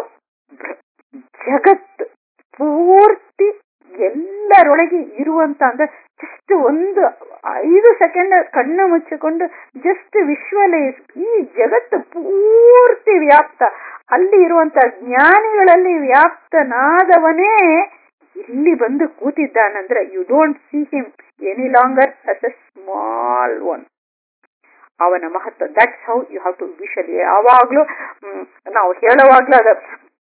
ಜಗತ್ ಪೂರ್ತಿ ಎಲ್ಲರೊಳಗೆ ಇರುವಂತ ಅಂದ್ರೆ ಜಸ್ಟ್ ಒಂದು ಐದು ಸೆಕೆಂಡ್ ಕಣ್ಣು ಮುಚ್ಚಿಕೊಂಡು ಜಸ್ಟ್ ವಿಶ್ವಲೈಸ್ ಈ ಜಗತ್ತು ಪೂರ್ತಿ ವ್ಯಾಪ್ತ ಅಲ್ಲಿ ಇರುವಂತ ಜ್ಞಾನಿಗಳಲ್ಲಿ ವ್ಯಾಪ್ತನಾದವನೇ ಇಲ್ಲಿ ಬಂದು ಕೂತಿದ್ದಾನಂದ್ರೆ you don't see him any longer as a small one ಅವನ ಮಹತ್ವ that's how you have to visually ಯಾವಾಗ್ಲೂ ನಾವು ಹೇಳುವಾಗ್ಲೂ ಅದ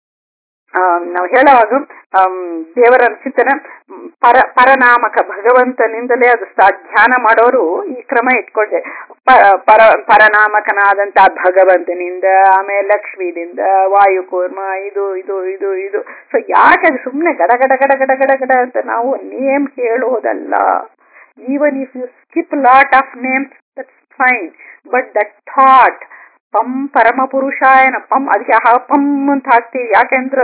ನಾವು ಹೇಳುವಾಗ ದೇವರ ಚಿಂತನೆ ಪರ ಪರನಾಮಕ ಭಗವಂತನಿಂದಲೇ ಅದು ಧ್ಯಾನ ಮಾಡೋರು ಈ ಕ್ರಮ ಇಟ್ಕೊಂಡೆ ಪರ ಪರನಾಮಕನಾದಂತ ಭಗವಂತನಿಂದ ಆಮೇಲೆ ಲಕ್ಷ್ಮಿದಿಂದ ವಾಯುಕೂರ್ಮ ಇದು ಇದು ಇದು ಇದು ಸೊ ಯಾಕೆ ಅದು ಸುಮ್ಮನೆ ಗಡ ಗಡ ಗಡ ಗಡ ಗಡ ಗಡ ಅಂತ ನಾವು ನೇಮ್ ಹೇಳೋದಲ್ಲ even if you skip lot of names that's fine but that thought ಪಂ ಪರಮ ಪುರುಷಾಯನ ಪಂ ಅದಕ್ಕೆ ಪಂ ಅಂತ ಹಾಕ್ತೀವಿ ಯಾಕೆಂದ್ರೆ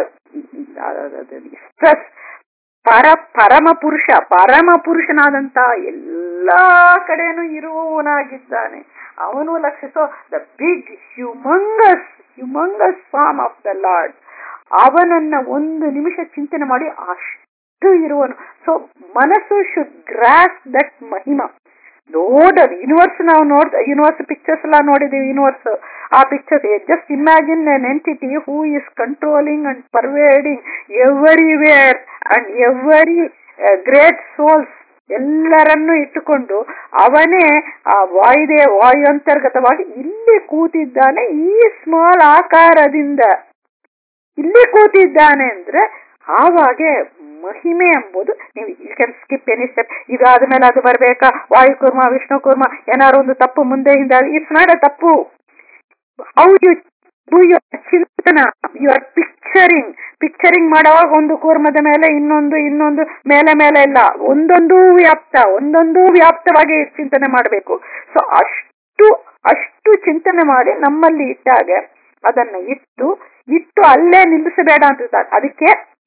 ಸ್ಟ್ರೆಸ್ ಪರ ಪರಮ ಪುರುಷ ಪರಮ ಪುರುಷನಾದಂತ ಎಲ್ಲಾ ಕಡೆನೂ ಇರುವವನಾಗಿದ್ದಾನೆ ಅವನು ಲಕ್ಷಿಸೋ the big humongous humongous form of the lord ಅವನನ್ನ ಒಂದು ನಿಮಿಷ ಚಿಂತನೆ ಮಾಡಿ ಅಷ್ಟು ಇರುವನು ಸೊ ಮನಸ್ಸು ಶುಡ್ ಗ್ರಾಸ್ ದಟ್ ಮಹಿಮಾ ನೋಡೋದು ಯೂನಿವರ್ಸ್ ನಾವು ನೋಡ್ ಯೂನಿವರ್ಸ್ ಪಿಕ್ಚರ್ಸ್ ಎಲ್ಲ ನೋಡಿದೀವಿ ಯೂನಿವರ್ಸ್ ಆ pictures just imagine an entity who is controlling and pervading everywhere and every great souls ಎಲ್ಲರನ್ನೂ ಇಟ್ಟುಕೊಂಡು ಅವನೇ ಆ ವಾಯುದೇ ವಾಯು ಅಂತರ್ಗತವಾಗಿ ಇಲ್ಲಿ ಕೂತಿದ್ದಾನೆ ಈ ಸ್ಮಾಲ್ ಆಕಾರದಿಂದ ಇಲ್ಲಿ ಕೂತಿದ್ದಾನೆ ಅಂದ್ರೆ ಆವಾಗೆ ಮಹಿಮೆ ಎಂಬುದು ನೀವು you can skip any step ಇದಾದ ಮೇಲೆ ಅದು ಬರ್ಬೇಕಾ ವಾಯು ಕೂರ್ಮ ವಿಷ್ಣು ಕೂರ್ಮ ಏನಾದ್ರು ಒಂದು ತಪ್ಪು ಮುಂದೆ ಹಿಂದೆ ಇಟ್ಸ್ ನಾಟ್ ಅ ತಪ್ಪು ಹೌ ಯು ಡೂ ಯುವರ್ ಚಿಂತನ ಯು ಆರ್ ಪಿಕ್ಚರಿಂಗ್ ಪಿಕ್ಚರಿಂಗ್ ಮಾಡುವಾಗ ಒಂದು ಕೂರ್ಮದ ಮೇಲೆ ಇನ್ನೊಂದು ಇನ್ನೊಂದು ಮೇಲೆ ಮೇಲೆ ಇಲ್ಲ ಒಂದೊಂದು ವ್ಯಾಪ್ತ ಒಂದೊಂದು ವ್ಯಾಪ್ತವಾಗಿ ಚಿಂತನೆ ಮಾಡಬೇಕು ಸೊ ಅಷ್ಟು ಅಷ್ಟು ಚಿಂತನೆ ಮಾಡಿ ನಮ್ಮಲ್ಲಿ ಇಟ್ಟಾಗ ಅದನ್ನ ಇಟ್ಟು ಇಟ್ಟು ಅಲ್ಲೇ ನಿಲ್ಲಿಸಬೇಡ ಅಂತ ಅದಕ್ಕೆ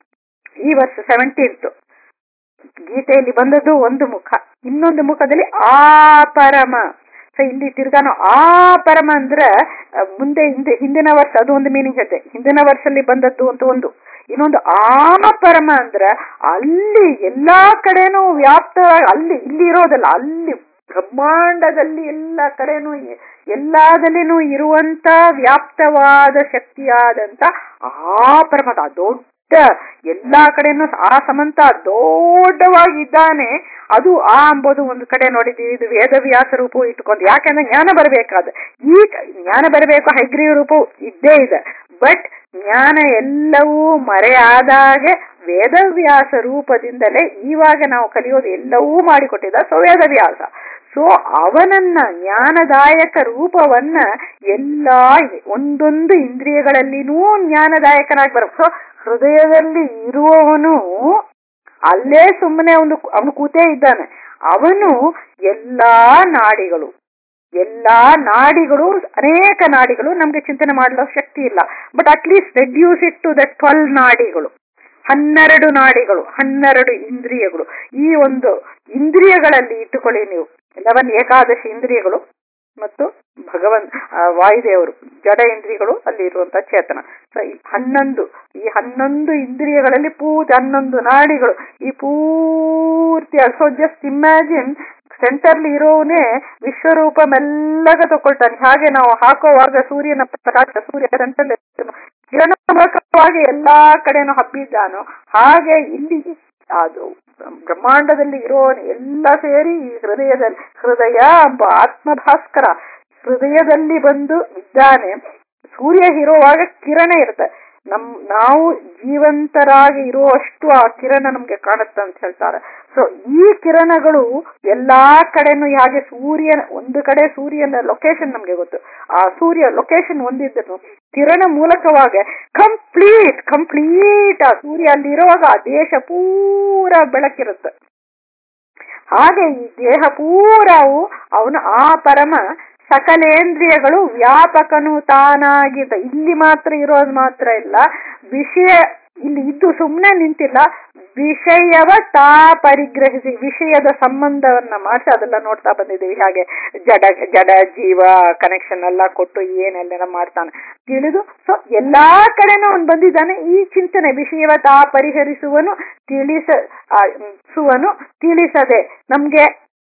ಈ ವರ್ಷ ಸೆವೆಂಟೀನ್ತ್ ಗೀತೆಯಲ್ಲಿ ಬಂದದ್ದು ಒಂದು ಮುಖ ಇನ್ನೊಂದು ಮುಖದಲ್ಲಿ ಆ ಪರಮ ಸೊ ಇಲ್ಲಿ ತಿರ್ಗಾನು ಆ ಪರಮ ಅಂದ್ರೆ ಮುಂದೆ ಹಿಂದೆ ಹಿಂದಿನ ವರ್ಷ ಅದು ಒಂದು ಮೀನಿಂಗ್ ಹೇಳ್ತೆ ಹಿಂದಿನ ವರ್ಷದಲ್ಲಿ ಬಂದದ್ದು ಅಂತ ಒಂದು ಇನ್ನೊಂದು ಆ ಪರಮ ಅಂದ್ರೆ ಅಲ್ಲಿ ಎಲ್ಲಾ ಕಡೆನೂ ವ್ಯಾಪ್ತ ಅಲ್ಲಿ ಇಲ್ಲಿ ಇರೋದಲ್ಲ ಅಲ್ಲಿ ಬ್ರಹ್ಮಾಂಡದಲ್ಲಿ ಎಲ್ಲ ಕಡೆನೂ ಎಲ್ಲದಲ್ಲಿನೂ ಇರುವಂತ ವ್ಯಾಪ್ತವಾದ ಶಕ್ತಿಯಾದಂತ ಆ ಪರಮದ ದೊಡ್ಡ ಎಲ್ಲಾ ಕಡೆನೂ ಆ ಸಮಂತ ದೊಡ್ಡವಾಗಿದ್ದಾನೆ ಅದು ಆ ಅಂಬೋದು ಒಂದು ಕಡೆ ನೋಡಿದೀವಿ ಇದು ವೇದವ್ಯಾಸ ರೂಪವು ಇಟ್ಕೊಂಡು ಯಾಕಂದ್ರೆ ಜ್ಞಾನ ಬರಬೇಕಾದ ಈ ಜ್ಞಾನ ಬರಬೇಕು ಹೈಗ್ರೀವ ರೂಪವು ಇದ್ದೇ ಇದೆ ಬಟ್ ಜ್ಞಾನ ಎಲ್ಲವೂ ಮರೆಯಾದಾಗೆ ವೇದವ್ಯಾಸ ರೂಪದಿಂದಲೇ ಇವಾಗ ನಾವು ಕಲಿಯೋದು ಎಲ್ಲವೂ ಮಾಡಿಕೊಟ್ಟಿದ್ದ ಸೊ ವೇದವ್ಯಾಸ ಸೊ ಅವನನ್ನ ಜ್ಞಾನದಾಯಕ ರೂಪವನ್ನ ಎಲ್ಲಾ ಒಂದೊಂದು ಇಂದ್ರಿಯಗಳಲ್ಲಿನೂ ಜ್ಞಾನದಾಯಕನಾಗಿ ಬರಬೇಕು ಸೊ ಹೃದಯದಲ್ಲಿ ಇರುವವನು ಅಲ್ಲೇ ಸುಮ್ಮನೆ ಒಂದು ಅವನು ಕೂತೇ ಇದ್ದಾನೆ ಅವನು ಎಲ್ಲಾ ನಾಡಿಗಳು ಎಲ್ಲಾ ನಾಡಿಗಳು ಅನೇಕ ನಾಡಿಗಳು ನಮ್ಗೆ ಚಿಂತನೆ ಮಾಡಲು ಶಕ್ತಿ ಇಲ್ಲ but at least reduce it to the twelve ನಾಡಿಗಳು ಹನ್ನೆರಡು ನಾಡಿಗಳು ಹನ್ನೆರಡು ಇಂದ್ರಿಯಗಳು ಈ ಒಂದು ಇಂದ್ರಿಯಗಳಲ್ಲಿ ಇಟ್ಟುಕೊಳ್ಳಿ ನೀವು ಲೆವೆನ್ ಏಕಾದಶಿ ಇಂದ್ರಿಯಗಳು ಮತ್ತು ಭಗವಂತ ವಾಯುದೇವರು ಜಡ ಇಂದ್ರಿಯಗಳು ಅಲ್ಲಿ ಇರುವಂತಹ ಚೇತನ ಸೊ ಈ ಹನ್ನೊಂದು ಈ ಹನ್ನೊಂದು ಇಂದ್ರಿಯಗಳಲ್ಲಿ ಪೂಜೆ ಹನ್ನೊಂದು ನಾಡಿಗಳು ಈ ಪೂರ್ತಿ ಸೊ ಜಸ್ಟ್ ಇಮ್ಯಾಜಿನ್ ಸೆಂಟರ್ಲಿ ಇರೋನೇ ವಿಶ್ವರೂಪ ಮೆಲ್ಲಗ ತಗೊಳ್ತಾನೆ ಹಾಗೆ ನಾವು ಹಾಕುವಾಗ ಸೂರ್ಯನ ಪ್ರಕಾಶ ಸೂರ್ಯ ಸೆಂಟರ್ ಕಿರಣವಾಗಿ ಎಲ್ಲಾ ಕಡೆನೂ ಹಬ್ಬಿದ್ದಾನೋ ಹಾಗೆ ಇಲ್ಲಿ ಅದು ಬ್ರಹ್ಮಾಂಡದಲ್ಲಿ ಇರೋ ಎಲ್ಲ ಸೇರಿ ಈ ಹೃದಯದಲ್ಲಿ ಹೃದಯ ಎಂಬ ಆತ್ಮಭಾಸ್ಕರ ಹೃದಯದಲ್ಲಿ ಬಂದು ಇದ್ದಾನೆ ಸೂರ್ಯ ಇರುವಾಗ ಕಿರಣ ಇರುತ್ತೆ ನಮ್ ನಾವು ಜೀವಂತರಾಗಿ ಇರುವಷ್ಟು ಆ ಕಿರಣ ನಮ್ಗೆ ಕಾಣುತ್ತೆ ಅಂತ ಹೇಳ್ತಾರೆ ಸೊ ಈ ಕಿರಣಗಳು ಎಲ್ಲಾ ಕಡೆನೂ ಹಾಗೆ ಸೂರ್ಯನ ಒಂದು ಕಡೆ ಸೂರ್ಯನ ಲೊಕೇಶನ್ ನಮ್ಗೆ ಗೊತ್ತು ಆ ಸೂರ್ಯ ಲೊಕೇಶನ್ ಒಂದಿದ್ದನು ಕಿರಣ ಮೂಲಕವಾಗಿ ಕಂಪ್ಲೀಟ್ ಕಂಪ್ಲೀಟ್ ಆ ಸೂರ್ಯ ಅಲ್ಲಿ ಇರುವಾಗ ಆ ದೇಶ ಪೂರ ಬೆಳಕಿರುತ್ತೆ ಹಾಗೆ ಈ ದೇಹ ಪೂರವು ಅವನು ಆ ಪರಮ ಸಕಲೇಂದ್ರಿಯಗಳು ವ್ಯಾಪಕನು ತಾನಾಗಿದ್ದ ಇಲ್ಲಿ ಮಾತ್ರ ಇರೋದು ಮಾತ್ರ ಇಲ್ಲ ವಿಷಯ ಇಲ್ಲಿ ಇದ್ದು ಸುಮ್ಮನೆ ನಿಂತಿಲ್ಲ ವಿಷಯವ ತಾ ಪರಿಗ್ರಹಿಸಿ ವಿಷಯದ ಸಂಬಂಧವನ್ನ ಮಾಡಿಸಿ ಅದೆಲ್ಲ ನೋಡ್ತಾ ಬಂದಿದ್ದೀವಿ ಹಾಗೆ ಜಡ ಜಡ ಜೀವ ಕನೆಕ್ಷನ್ ಎಲ್ಲ ಕೊಟ್ಟು ಏನೆಲ್ಲ ಮಾಡ್ತಾನೆ ತಿಳಿದು ಸೊ ಎಲ್ಲಾ ಕಡೆನೂ ಅವನು ಬಂದಿದ್ದಾನೆ ಈ ಚಿಂತನೆ ವಿಷಯವ ತಾ ಪರಿಹರಿಸುವನು ತಿಳಿಸ ಸುವನು ತಿಳಿಸದೆ ನಮ್ಗೆ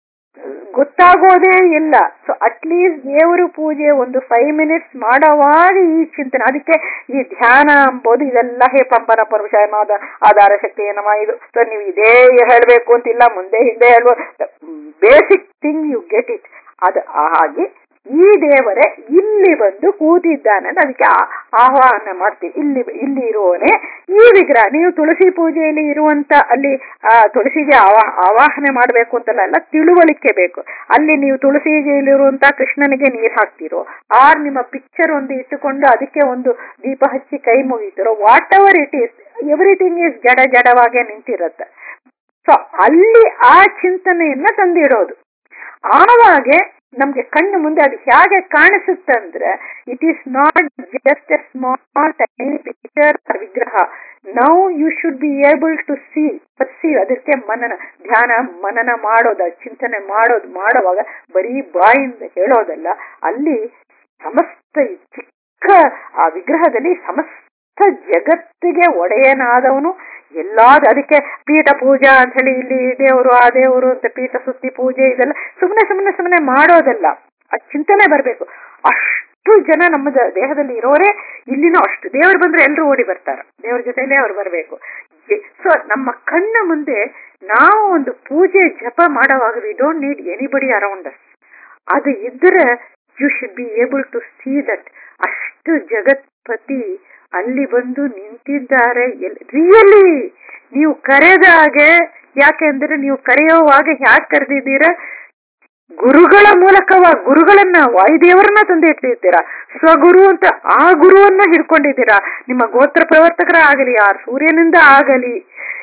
ಗೊತ್ತಾಗೋದೇ ಇಲ್ಲ ಸೊ ಅಟ್ಲೀಸ್ಟ್ ದೇವರು ಪೂಜೆ ಒಂದು ಫೈವ್ ಮಿನಿಟ್ಸ್ ಮಾಡೋವಾಗ ಈ ಚಿಂತನೆ ಅದಕ್ಕೆ ಈ ಧ್ಯಾನ ಅಂಬೋದು ಇದೆಲ್ಲ ಹೇ ಪಂಪನ ಪರಮಶಾಯನಾದ ಆಧಾರ ಶಕ್ತಿ ಏನಮ್ಮ ಇದು ಸೊ ನೀವು ಇದೇ ಹೇಳ್ಬೇಕು ಅಂತಿಲ್ಲ ಮುಂದೆ ಹಿಂದೆ ಹೇಳ್ಬೋ basic thing you get it ಅದು ಹಾಗೆ ಈ ದೇವರೇ ಇಲ್ಲಿ ಬಂದು ಕೂತಿದ್ದಾನೆ ಅಂತ ಅದಕ್ಕೆ ಆಹ್ವಾನ ಮಾಡ್ತೀವಿ ಇಲ್ಲಿ ಇಲ್ಲಿ ಇರುವವನೇ ಈ ವಿಗ್ರಹ ನೀವು ತುಳಸಿ ಪೂಜೆಯಲ್ಲಿ ಇರುವಂತ ಅಲ್ಲಿ ಆ ತುಳಸಿಗೆ ಆವಾ ಆವಾಹನೆ ಮಾಡಬೇಕು ಅಂತಲ್ಲ ಎಲ್ಲ ತಿಳುವಳಿಕೆ ಬೇಕು ಅಲ್ಲಿ ನೀವು ತುಳಸಿಗೆಯಲ್ಲಿರುವಂತ ಕೃಷ್ಣನಿಗೆ ನೀರ್ ಹಾಕ್ತಿರೋ ಆರ್ ನಿಮ್ಮ ಪಿಕ್ಚರ್ ಒಂದು ಇಟ್ಟುಕೊಂಡು ಅದಕ್ಕೆ ಒಂದು ದೀಪ ಹಚ್ಚಿ ಕೈ ಮುಗಿತಿರೋ whatever it is everything is ಜಡ ಜಡವಾಗೆ ನಿಂತಿರುತ್ತೆ ಸೊ ಅಲ್ಲಿ ಆ ಚಿಂತನೆಯನ್ನ ತಂದಿಡೋದು ಆವಾಗೆ ನಮ್ಗೆ ಕಣ್ಣು ಮುಂದೆ ಅದು ಹೇಗೆ ಕಾಣಿಸುತ್ತೆ ಅಂದ್ರೆ it is not just a small tiny picture ವಿಗ್ರಹ now you should be able to see perceive ಅದಕ್ಕೆ ಮನನ ಧ್ಯಾನ ಮನನ ಮಾಡೋದು ಚಿಂತನೆ ಮಾಡೋದು ಮಾಡುವಾಗ ಬರೀ ಬಾಯಿಂದ ಹೇಳೋದಲ್ಲ ಅಲ್ಲಿ ಸಮಸ್ತ ಚಿಕ್ಕ ಆ ವಿಗ್ರಹದಲ್ಲಿ ಸಮಸ್ತ ಜಗತ್ತಿಗೆ ಒಡೆಯನಾದವನು ಎಲ್ಲಾದ ಅದಕ್ಕೆ ಪೀಠ ಪೂಜಾ ಅಂತ ಹೇಳಿ ಇಲ್ಲಿ ದೇವರು ಆ ದೇವರು ಅಂತ ಪೀಠ ಸುತ್ತಿ ಪೂಜೆ ಇದೆಲ್ಲ ಸುಮ್ಮನೆ ಸುಮ್ಮನೆ ಸುಮ್ಮನೆ ಮಾಡೋದಲ್ಲ ಆ ಚಿಂತನೆ ಬರಬೇಕು ಅಷ್ಟು ಜನ ನಮ್ಮ ದೇಹದಲ್ಲಿ ಇರೋರೇ ಇಲ್ಲಿನೂ ಅಷ್ಟು ದೇವರು ಬಂದ್ರೆ ಎಲ್ಲರೂ ಓಡಿ ಬರ್ತಾರೆ ದೇವ್ರ ಜೊತೆಲೇ ಅವ್ರು ಬರಬೇಕು ಸೊ ನಮ್ಮ ಕಣ್ಣ ಮುಂದೆ ನಾವು ಒಂದು ಪೂಜೆ ಜಪ ಮಾಡುವಾಗ we don't need anybody around us ಅದು ಇದ್ರೆ you should be able to see that ಅಷ್ಟು ಜಗತ್ಪತಿ ಅಲ್ಲಿ ಬಂದು ನಿಂತಿದ್ದಾರೆ ರಿಯಲಿ ನೀವು ಕರೆದಾಗೆ ಯಾಕೆಂದ್ರೆ ನೀವು ಕರೆಯುವಾಗ ಯಾಕೆ ಕರೆದಿದ್ದೀರಾ ಗುರುಗಳ ಮೂಲಕವ ಗುರುಗಳನ್ನ ವಾಯುದೇವರನ್ನ ತಂದು ಇಟ್ಟಿರ್ತೀರಾ ಸ್ವಗುರು ಅಂತ ಆ ಗುರುವನ್ನ ಹಿಡ್ಕೊಂಡಿದ್ದೀರಾ ನಿಮ್ಮ ಗೋತ್ರ ಪ್ರವರ್ತಕರ ಆಗಲಿ ಯಾರು ಸೂರ್ಯನಿಂದ ಆಗಲಿ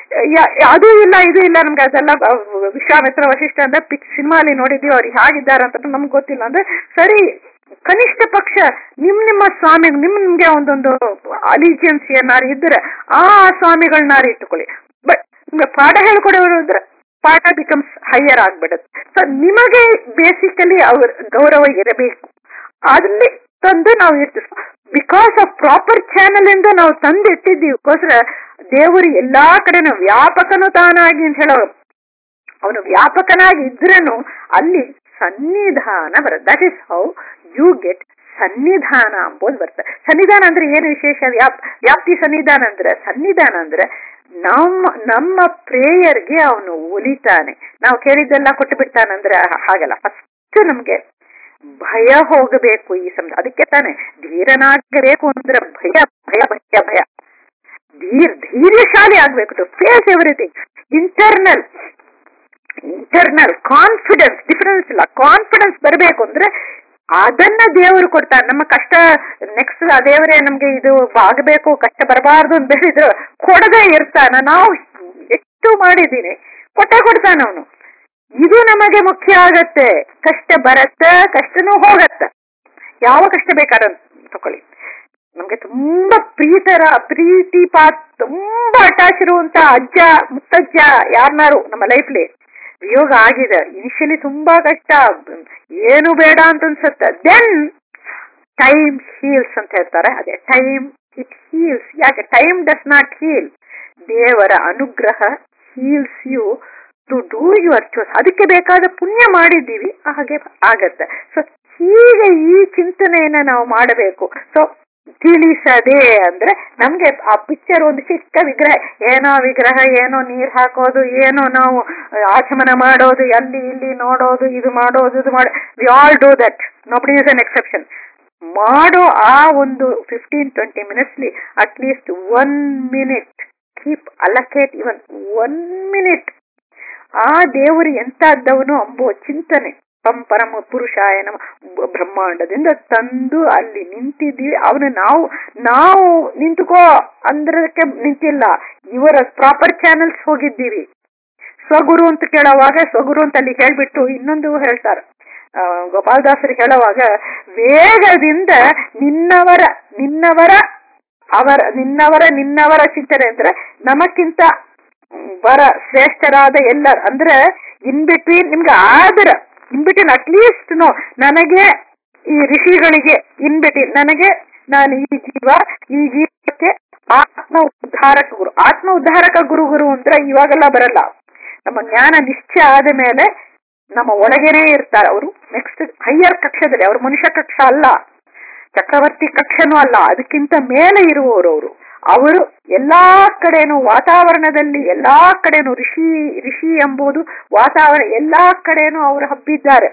ಅದು ಇಲ್ಲ ಇದು ಇಲ್ಲ ನಮ್ಗೆ ಅದೆಲ್ಲ ವಿಶ್ವಾಮಿತ್ರ ವಶಿಷ್ಠ ಅಂತ ಪಿಕ್ ಸಿನಿಮಾಲಿ ನೋಡಿದ್ವಿ ಅವ್ರು ಹೇಗಿದ್ದಾರೆ ಅಂತ ನಮ್ಗೆ ಗೊತ್ತಿಲ್ಲ ಅಂದ್ರೆ ಸರಿ ಕನಿಷ್ಠ ಪಕ್ಷ ನಿಮ್ ನಿಮ್ಮ ಸ್ವಾಮಿ ನಿಮ್ ನಿಮ್ಗೆ ಒಂದೊಂದು ಅಲಿಜಿಯನ್ಸ್ ಏನಾರು ಇದ್ರೆ ಆ ಸ್ವಾಮಿಗಳನ್ನಾರು ಇಟ್ಟುಕೊಳ್ಳಿ ಬಟ್ ಪಾಠ ಹೇಳ್ಕೊಡೋರು ಅಂದ್ರೆ ಪಾಠ ಬಿಕಮ್ಸ್ ಹೈಯರ್ ಆಗ್ಬಿಡುತ್ತೆ ಸೊ ನಿಮಗೆ ಬೇಸಿಕಲಿ ಅವ್ರ ಗೌರವ ಇರಬೇಕು ಅಲ್ಲಿ ತಂದು ನಾವು ಇರ್ತೀವಿ ಬಿಕಾಸ್ ಆಫ್ ಪ್ರಾಪರ್ ಚಾನಲ್ ಇಂದ ನಾವು ತಂದು ಇಟ್ಟಿದ್ದೀವಿಗೋಸ್ಕರ ದೇವರು ಎಲ್ಲಾ ಕಡೆನೂ ವ್ಯಾಪಕನು ತಾನಾಗಿ ಅಂತ ಹೇಳೋ ಅವನು ವ್ಯಾಪಕನಾಗಿ ಇದ್ರೇನು ಅಲ್ಲಿ ಸನ್ನಿಧಾನ ಬರುತ್ತೆ that is how you get ಸನ್ನಿಧಾನ ಅಂಬೋದು ಬರ್ತದೆ ಸನ್ನಿಧಾನ ಅಂದ್ರೆ ಏನು ವಿಶೇಷ ವ್ಯಾಪ್ ವ್ಯಾಪ್ತಿ ಸನ್ನಿಧಾನ ಅಂದ್ರೆ ಸನ್ನಿಧಾನ ಅಂದ್ರೆ ನಮ್ಮ ನಮ್ಮ ಪ್ರೇಯರ್ಗೆ ಅವನು ಒಲಿತಾನೆ ನಾವು ಕೇಳಿದ್ದೆಲ್ಲ ಕೊಟ್ಟು ಬಿಡ್ತಾನಂದ್ರೆ ಹಾಗಲ್ಲ ಫಸ್ಟ್ ನಮ್ಗೆ ಭಯ ಹೋಗಬೇಕು ಈ ಸಮ ಅದಕ್ಕೆ ತಾನೆ ಧೀರನಾಗಬೇಕು ಅಂದ್ರೆ ಭಯ ಭಯ ಭಯ ಭಯ ಧೀರ್ ಧೈರ್ಯಶಾಲಿ ಆಗ್ಬೇಕು to face everything internal internal confidence difference ಇಲ್ಲ ಕಾನ್ಫಿಡೆನ್ಸ್ ಬರಬೇಕು ಅಂದ್ರೆ ಅದನ್ನ ದೇವರು ಕೊಡ್ತಾನೆ ನಮ್ಮ ಕಷ್ಟ ನೆಕ್ಸ್ಟ್ ಆ ದೇವರೇ ನಮ್ಗೆ ಇದು ಆಗಬೇಕು ಕಷ್ಟ ಬರಬಾರ್ದು ಅಂತ ಹೇಳಿದ್ರು ಕೊಡದೇ ಇರ್ತಾನ ನಾವು ಎಷ್ಟು ಮಾಡಿದ್ದೀನಿ ಕೊಟ್ಟೆ ಕೊಡ್ತಾನ ಅವನು ಇದು ನಮಗೆ ಮುಖ್ಯ ಆಗತ್ತೆ ಕಷ್ಟ ಬರತ್ತೆ ಕಷ್ಟನೂ ಹೋಗತ್ತೆ ಯಾವ ಕಷ್ಟ ಬೇಕಾದ ತಕೊಳ್ಳಿ ನಮ್ಗೆ ತುಂಬಾ ಪ್ರೀತರ ಪ್ರೀತಿ ಪಾತ್ ತುಂಬಾ ಅಟ್ಯಾಚ್ ಇರುವಂತ ಅಜ್ಜ ಮುತ್ತಜ್ಜ ಯಾರನ್ನಾರು ನಮ್ಮ ಲೈಫ್ಲಿ ವಿಯೋಗ ಆಗಿದೆ ಇನಿಷಿಯಲಿ ತುಂಬಾ ಕಷ್ಟ ಏನು ಬೇಡ ಅಂತ ಅನ್ಸುತ್ತೆ ದೆನ್ ಟೈಮ್ ಹೀಲ್ಸ್ ಅಂತ ಹೇಳ್ತಾರೆ ಅದೇ ಟೈಮ್ ಇಟ್ ಹೀಲ್ಸ್ ಯಾಕೆ ಟೈಮ್ ಡಸ್ ನಾಟ್ ಹೀಲ್ ದೇವರ ಅನುಗ್ರಹ heals you to do your ಚೋಸ್ ಅದಕ್ಕೆ ಬೇಕಾದ ಪುಣ್ಯ ಮಾಡಿದ್ದೀವಿ ಹಾಗೆ ಆಗತ್ತೆ ಸೊ ಹೀಗೆ ಈ ಚಿಂತನೆಯನ್ನ ನಾವು ಮಾಡಬೇಕು ಸೊ ತಿಳಿಸದೆ ಅಂದ್ರೆ ನಮ್ಗೆ ಆ ಪಿಕ್ಚರ್ ಒಂದು ಚಿಕ್ಕ ವಿಗ್ರಹ ಏನೋ ವಿಗ್ರಹ ಏನೋ ನೀರ್ ಹಾಕೋದು ಏನೋ ನಾವು ಆಚಮನ ಮಾಡೋದು ಅಲ್ಲಿ ಇಲ್ಲಿ ನೋಡೋದು ಇದು ಮಾಡೋದು ಇದು ಮಾಡೋ we all do that nobody is an exception ಮಾಡೋ ಆ ಒಂದು ಫಿಫ್ಟೀನ್ ಟ್ವೆಂಟಿ ಮಿನಿಟ್ಸ್ಲಿ at least one minute keep allocate even one minute ಆ ದೇವರು ಎಂತದ್ದವನು ಅಂಬೋ ಚಿಂತನೆ ಪಂ ಪರಮ ಪುರುಷಾಯ ನಮ ಬ್ರಹ್ಮಾಂಡದಿಂದ ತಂದು ಅಲ್ಲಿ ನಿಂತಿದ್ದೀವಿ ಅವನು ನಾವು ನಾವು ನಿಂತುಕೋ ಅಂದ್ರಕ್ಕೆ ನಿಂತಿಲ್ಲ ಇವರ ಪ್ರಾಪರ್ ಚಾನೆಲ್ಸ್ ಹೋಗಿದ್ದೀವಿ ಸ್ವಗುರು ಅಂತ ಕೇಳುವಾಗ ಸ್ವಗುರು ಅಂತ ಅಲ್ಲಿ ಹೇಳ್ಬಿಟ್ಟು ಇನ್ನೊಂದು ಹೇಳ್ತಾರೆ ಆ, ಗೋಪಾಲದಾಸರು ಹೇಳುವಾಗ ವೇಗದಿಂದ ನಿನ್ನವರ ನಿನ್ನವರ ಅವರ ನಿನ್ನವರ ನಿನ್ನವರ ಚಿಂತನೆ ಅಂದ್ರೆ ನಮಕ್ಕಿಂತ ವರ ಶ್ರೇಷ್ಠರಾದ ಎಲ್ಲರ ಅಂದ್ರೆ ಇನ್ ಬಿಟ್ವೀನ್ ನಿಮ್ಗೆ ಆದ್ರ ಇನ್ ಬಿಟ್ವೀನ್ ಅಟ್ಲೀಸ್ಟ್ ನೋ ನನಗೆ ಈ ಋಷಿಗಳಿಗೆ ಇನ್ ಬಿಟ್ವೀನ್ ನನಗೆ ನಾನು ಈ ಜೀವ ಈ ಜೀವಕ್ಕೆ ಆತ್ಮ ಉದ್ಧಾರಕ ಗುರು ಆತ್ಮ ಉದ್ಧಾರಕ ಗುರು ಗುರು ಅಂದ್ರೆ ಇವಾಗೆಲ್ಲ ಬರಲ್ಲ ನಮ್ಮ ಜ್ಞಾನ ನಿಶ್ಚಯ ಆದ ಮೇಲೆ ನಮ್ಮ ಒಳಗೇನೆ ಇರ್ತಾರೆ ಅವರು ನೆಕ್ಸ್ಟ್ ಹೈಯರ್ ಕಕ್ಷದಲ್ಲಿ ಅವರು ಮನುಷ್ಯ ಕಕ್ಷ ಅಲ್ಲ ಚಕ್ರವರ್ತಿ ಕಕ್ಷನೂ ಅಲ್ಲ ಅದಕ್ಕಿಂತ ಮೇಲೆ ಇರುವವರು ಅವರು ಅವರು ಎಲ್ಲಾ ಕಡೆನೂ ವಾತಾವರಣದಲ್ಲಿ ಎಲ್ಲಾ ಕಡೆನೂ ಋಷಿ ಋಷಿ ಎಂಬುದು ವಾತಾವರಣ ಎಲ್ಲಾ ಕಡೆನೂ ಅವರು ಹಬ್ಬಿದ್ದಾರೆ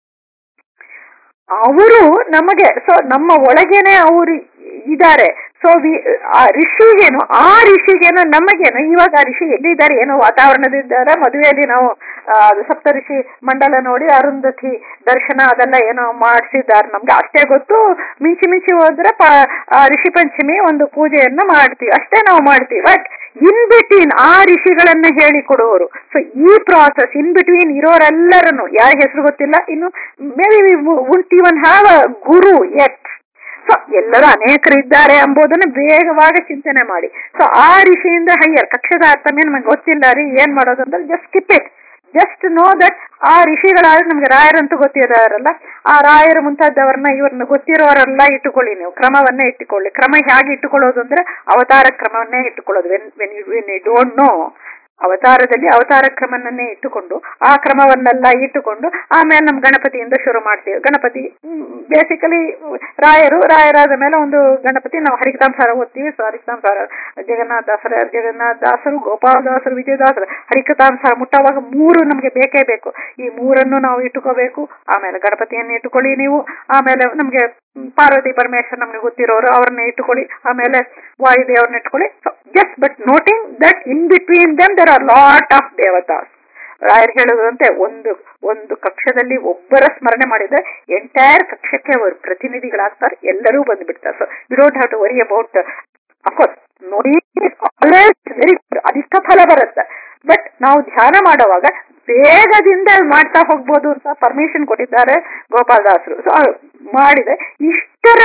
ಅವರು ನಮಗೆ ಸೊ ನಮ್ಮ ಒಳಗೇನೆ ಅವರು ಇದ್ದಾರೆ ಸೊ ಆ ಋಷಿಗೇನು ಆ ಋಷಿಗೇನು ನಮಗೇನು ಇವಾಗ ಆ ಋಷಿ ಎಲ್ಲಿದ್ದಾರೆ ಏನೋ ವಾತಾವರಣದಿದ್ದಾರೆ ಮದುವೆಯಲ್ಲಿ ನಾವು ಆ, ಅದು ಸಪ್ತ ಋಷಿ ಮಂಡಲ ನೋಡಿ ಅರುಂಧತಿ ದರ್ಶನ ಅದೆಲ್ಲ ಏನೋ ಮಾಡಿಸಿದ್ದಾರೆ ನಮ್ಗೆ ಅಷ್ಟೇ ಗೊತ್ತು ಮಿಂಚಿ ಮಿಂಚಿ ಹೋದ್ರೆ ಪ ಆ ಋಷಿ ಪಂಚಮಿ ಒಂದು ಪೂಜೆಯನ್ನ ಮಾಡ್ತೀವಿ ಅಷ್ಟೇ ನಾವು ಮಾಡ್ತೀವಿ ಬಟ್ ಇನ್ ಬಿಟ್ವೀನ್ ಆ ಋಷಿಗಳನ್ನ ಹೇಳಿಕೊಡುವವರು ಸೊ ಈ ಪ್ರಾಸೆಸ್ ಇನ್ ಬಿಟ್ವೀನ್ ಇರೋರೆಲ್ಲರನ್ನು ಯಾರ ಹೆಸರು ಗೊತ್ತಿಲ್ಲ ಇನ್ನು may be won't even have a guru at so ಎಲ್ಲರೂ ಅನೇಕರು ಇದ್ದಾರೆ ಎಂಬುದನ್ನು ವೇಗವಾಗಿ ಚಿಂತನೆ ಮಾಡಿ ಸೊ ಆ ಋಷಿಯಿಂದ ಹೈಯರ್ ಕಕ್ಷದ ಅರ್ಥಮೇ ನಮಗೆ ಗೊತ್ತಿಲ್ಲ ರೀ ಏನ್ ಮಾಡೋದು ಅಂದ್ರೆ just skip it just know that ಆ ಋಷಿಗಳಾದ್ರೆ ನಮ್ಗೆ ರಾಯರಂತೂ ಗೊತ್ತಿರೋರಲ್ಲ ಆ ರಾಯರು ಮುಂತಾದವ್ರನ್ನ ಇವ್ರನ್ನ ಗೊತ್ತಿರೋರೆಲ್ಲ ಇಟ್ಟುಕೊಳ್ಳಿ ನೀವು ಕ್ರಮವನ್ನೇ ಇಟ್ಟುಕೊಳ್ಳಿ ಕ್ರಮ ಹೇಗೆ ಇಟ್ಟುಕೊಳ್ಳೋದು ಅಂದ್ರೆ ಅವತಾರ ಕ್ರಮವನ್ನೇ ಇಟ್ಟುಕೊಳ್ಳೋದು when when you when you don't know ಅವತಾರದಲ್ಲಿ ಅವತಾರ ಕ್ರಮವನ್ನೇ ಇಟ್ಟುಕೊಂಡು ಆ ಕ್ರಮವನ್ನೆಲ್ಲ ಇಟ್ಟುಕೊಂಡು ಆಮೇಲೆ ನಮ್ ಗಣಪತಿಯಿಂದ ಶುರು ಮಾಡ್ತೀವಿ ಗಣಪತಿ ಬೇಸಿಕಲಿ ರಾಯರು ರಾಯರಾದ ಮೇಲೆ ಒಂದು ಗಣಪತಿ ನಾವು ಹರಿಕತಾಂಸಾರ ಓದ್ತೀವಿ ಸೊ ಹರಿಕತಾಂಸಾರ ಜಗನ್ನಾಥ ದಾಸರ ಜಗನ್ನಾಥ ದಾಸರು ಗೋಪಾಲದಾಸರು ವಿಜಯದಾಸರು ಹರಿಕತಾಂಸಾರ ಮುಟ್ಟುವಾಗ ಮೂರು ನಮಗೆ ಬೇಕೇ ಬೇಕು ಈ ಮೂರನ್ನು ನಾವು ಇಟ್ಟುಕೋಬೇಕು ಆಮೇಲೆ ಗಣಪತಿಯನ್ನು ಇಟ್ಟುಕೊಳ್ಳಿ ನೀವು ಆಮೇಲೆ ನಮ್ಗೆ ಪಾರ್ವತಿ ಪರಮೇಶ್ವರ್ ನಮ್ಗೆ ಗೊತ್ತಿರೋರು ಅವ್ರನ್ನ ಇಟ್ಟುಕೊಳ್ಳಿ ಆಮೇಲೆ ವಾಯುದೇವ್ರನ್ನ ಇಟ್ಕೊಳ್ಳಿ just but noting that in between them there are lot of devatas ರಾಯರ್ ಹೇಳುದಂತೆ ಒಂದು ಒಂದು ಕಕ್ಷದಲ್ಲಿ ಒಬ್ಬರ ಸ್ಮರಣೆ ಮಾಡಿದ್ರೆ ಎಂಟೈರ್ ಕಕ್ಷಕ್ಕೆ ಅವರು ಪ್ರತಿನಿಧಿಗಳಾಗ್ತಾರೆ ಎಲ್ಲರೂ ಬಂದ್ಬಿಡ್ತಾರೆ so you don't have to worry about of course ನೋಡಿ ಆಲ್ವೇಸ್ ವೆರಿ ಅಧಿಕ ಫಲ ಬರುತ್ತೆ ಬಟ್ ನಾವು ಧ್ಯಾನ ಮಾಡುವಾಗ ಬೇಗದಿಂದ ಮಾಡ್ತಾ ಹೋಗ್ಬೋದು ಅಂತ ಪರ್ಮಿಷನ್ ಕೊಟ್ಟಿದ್ದಾರೆ ಗೋಪಾಲದಾಸರು ಸೊ ಮಾಡಿದೆ ಇಷ್ಟರ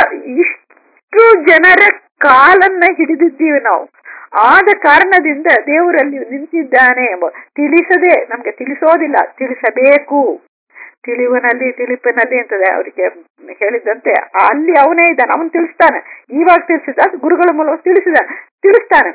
ಇಷ್ಟು ಜನರ ಕಾಲನ್ನ ಹಿಡಿದಿದ್ದೀವಿ ನಾವು ಆದ ಕಾರಣದಿಂದ ದೇವರಲ್ಲಿ ನಿಂತಿದ್ದಾನೆ ಎಂಬ ತಿಳಿಸದೆ ನಮ್ಗೆ ತಿಳಿಸೋದಿಲ್ಲ ತಿಳಿಸಬೇಕು ತಿಳಿವಿನಲ್ಲಿ ತಿಳಿಪಿನಲ್ಲಿ ಅಂತದೆ ಅವರಿಗೆ ಹೇಳಿದಂತೆ ಅಲ್ಲಿ ಅವನೇ ಇದ್ದಾನೆ ಅವನು ತಿಳಿಸ್ತಾನೆ ಇವಾಗ ತಿಳಿಸಿದ ಗುರುಗಳ ಮೂಲಕ ತಿಳಿಸಿದ ತಿಳಿಸ್ತಾನೆ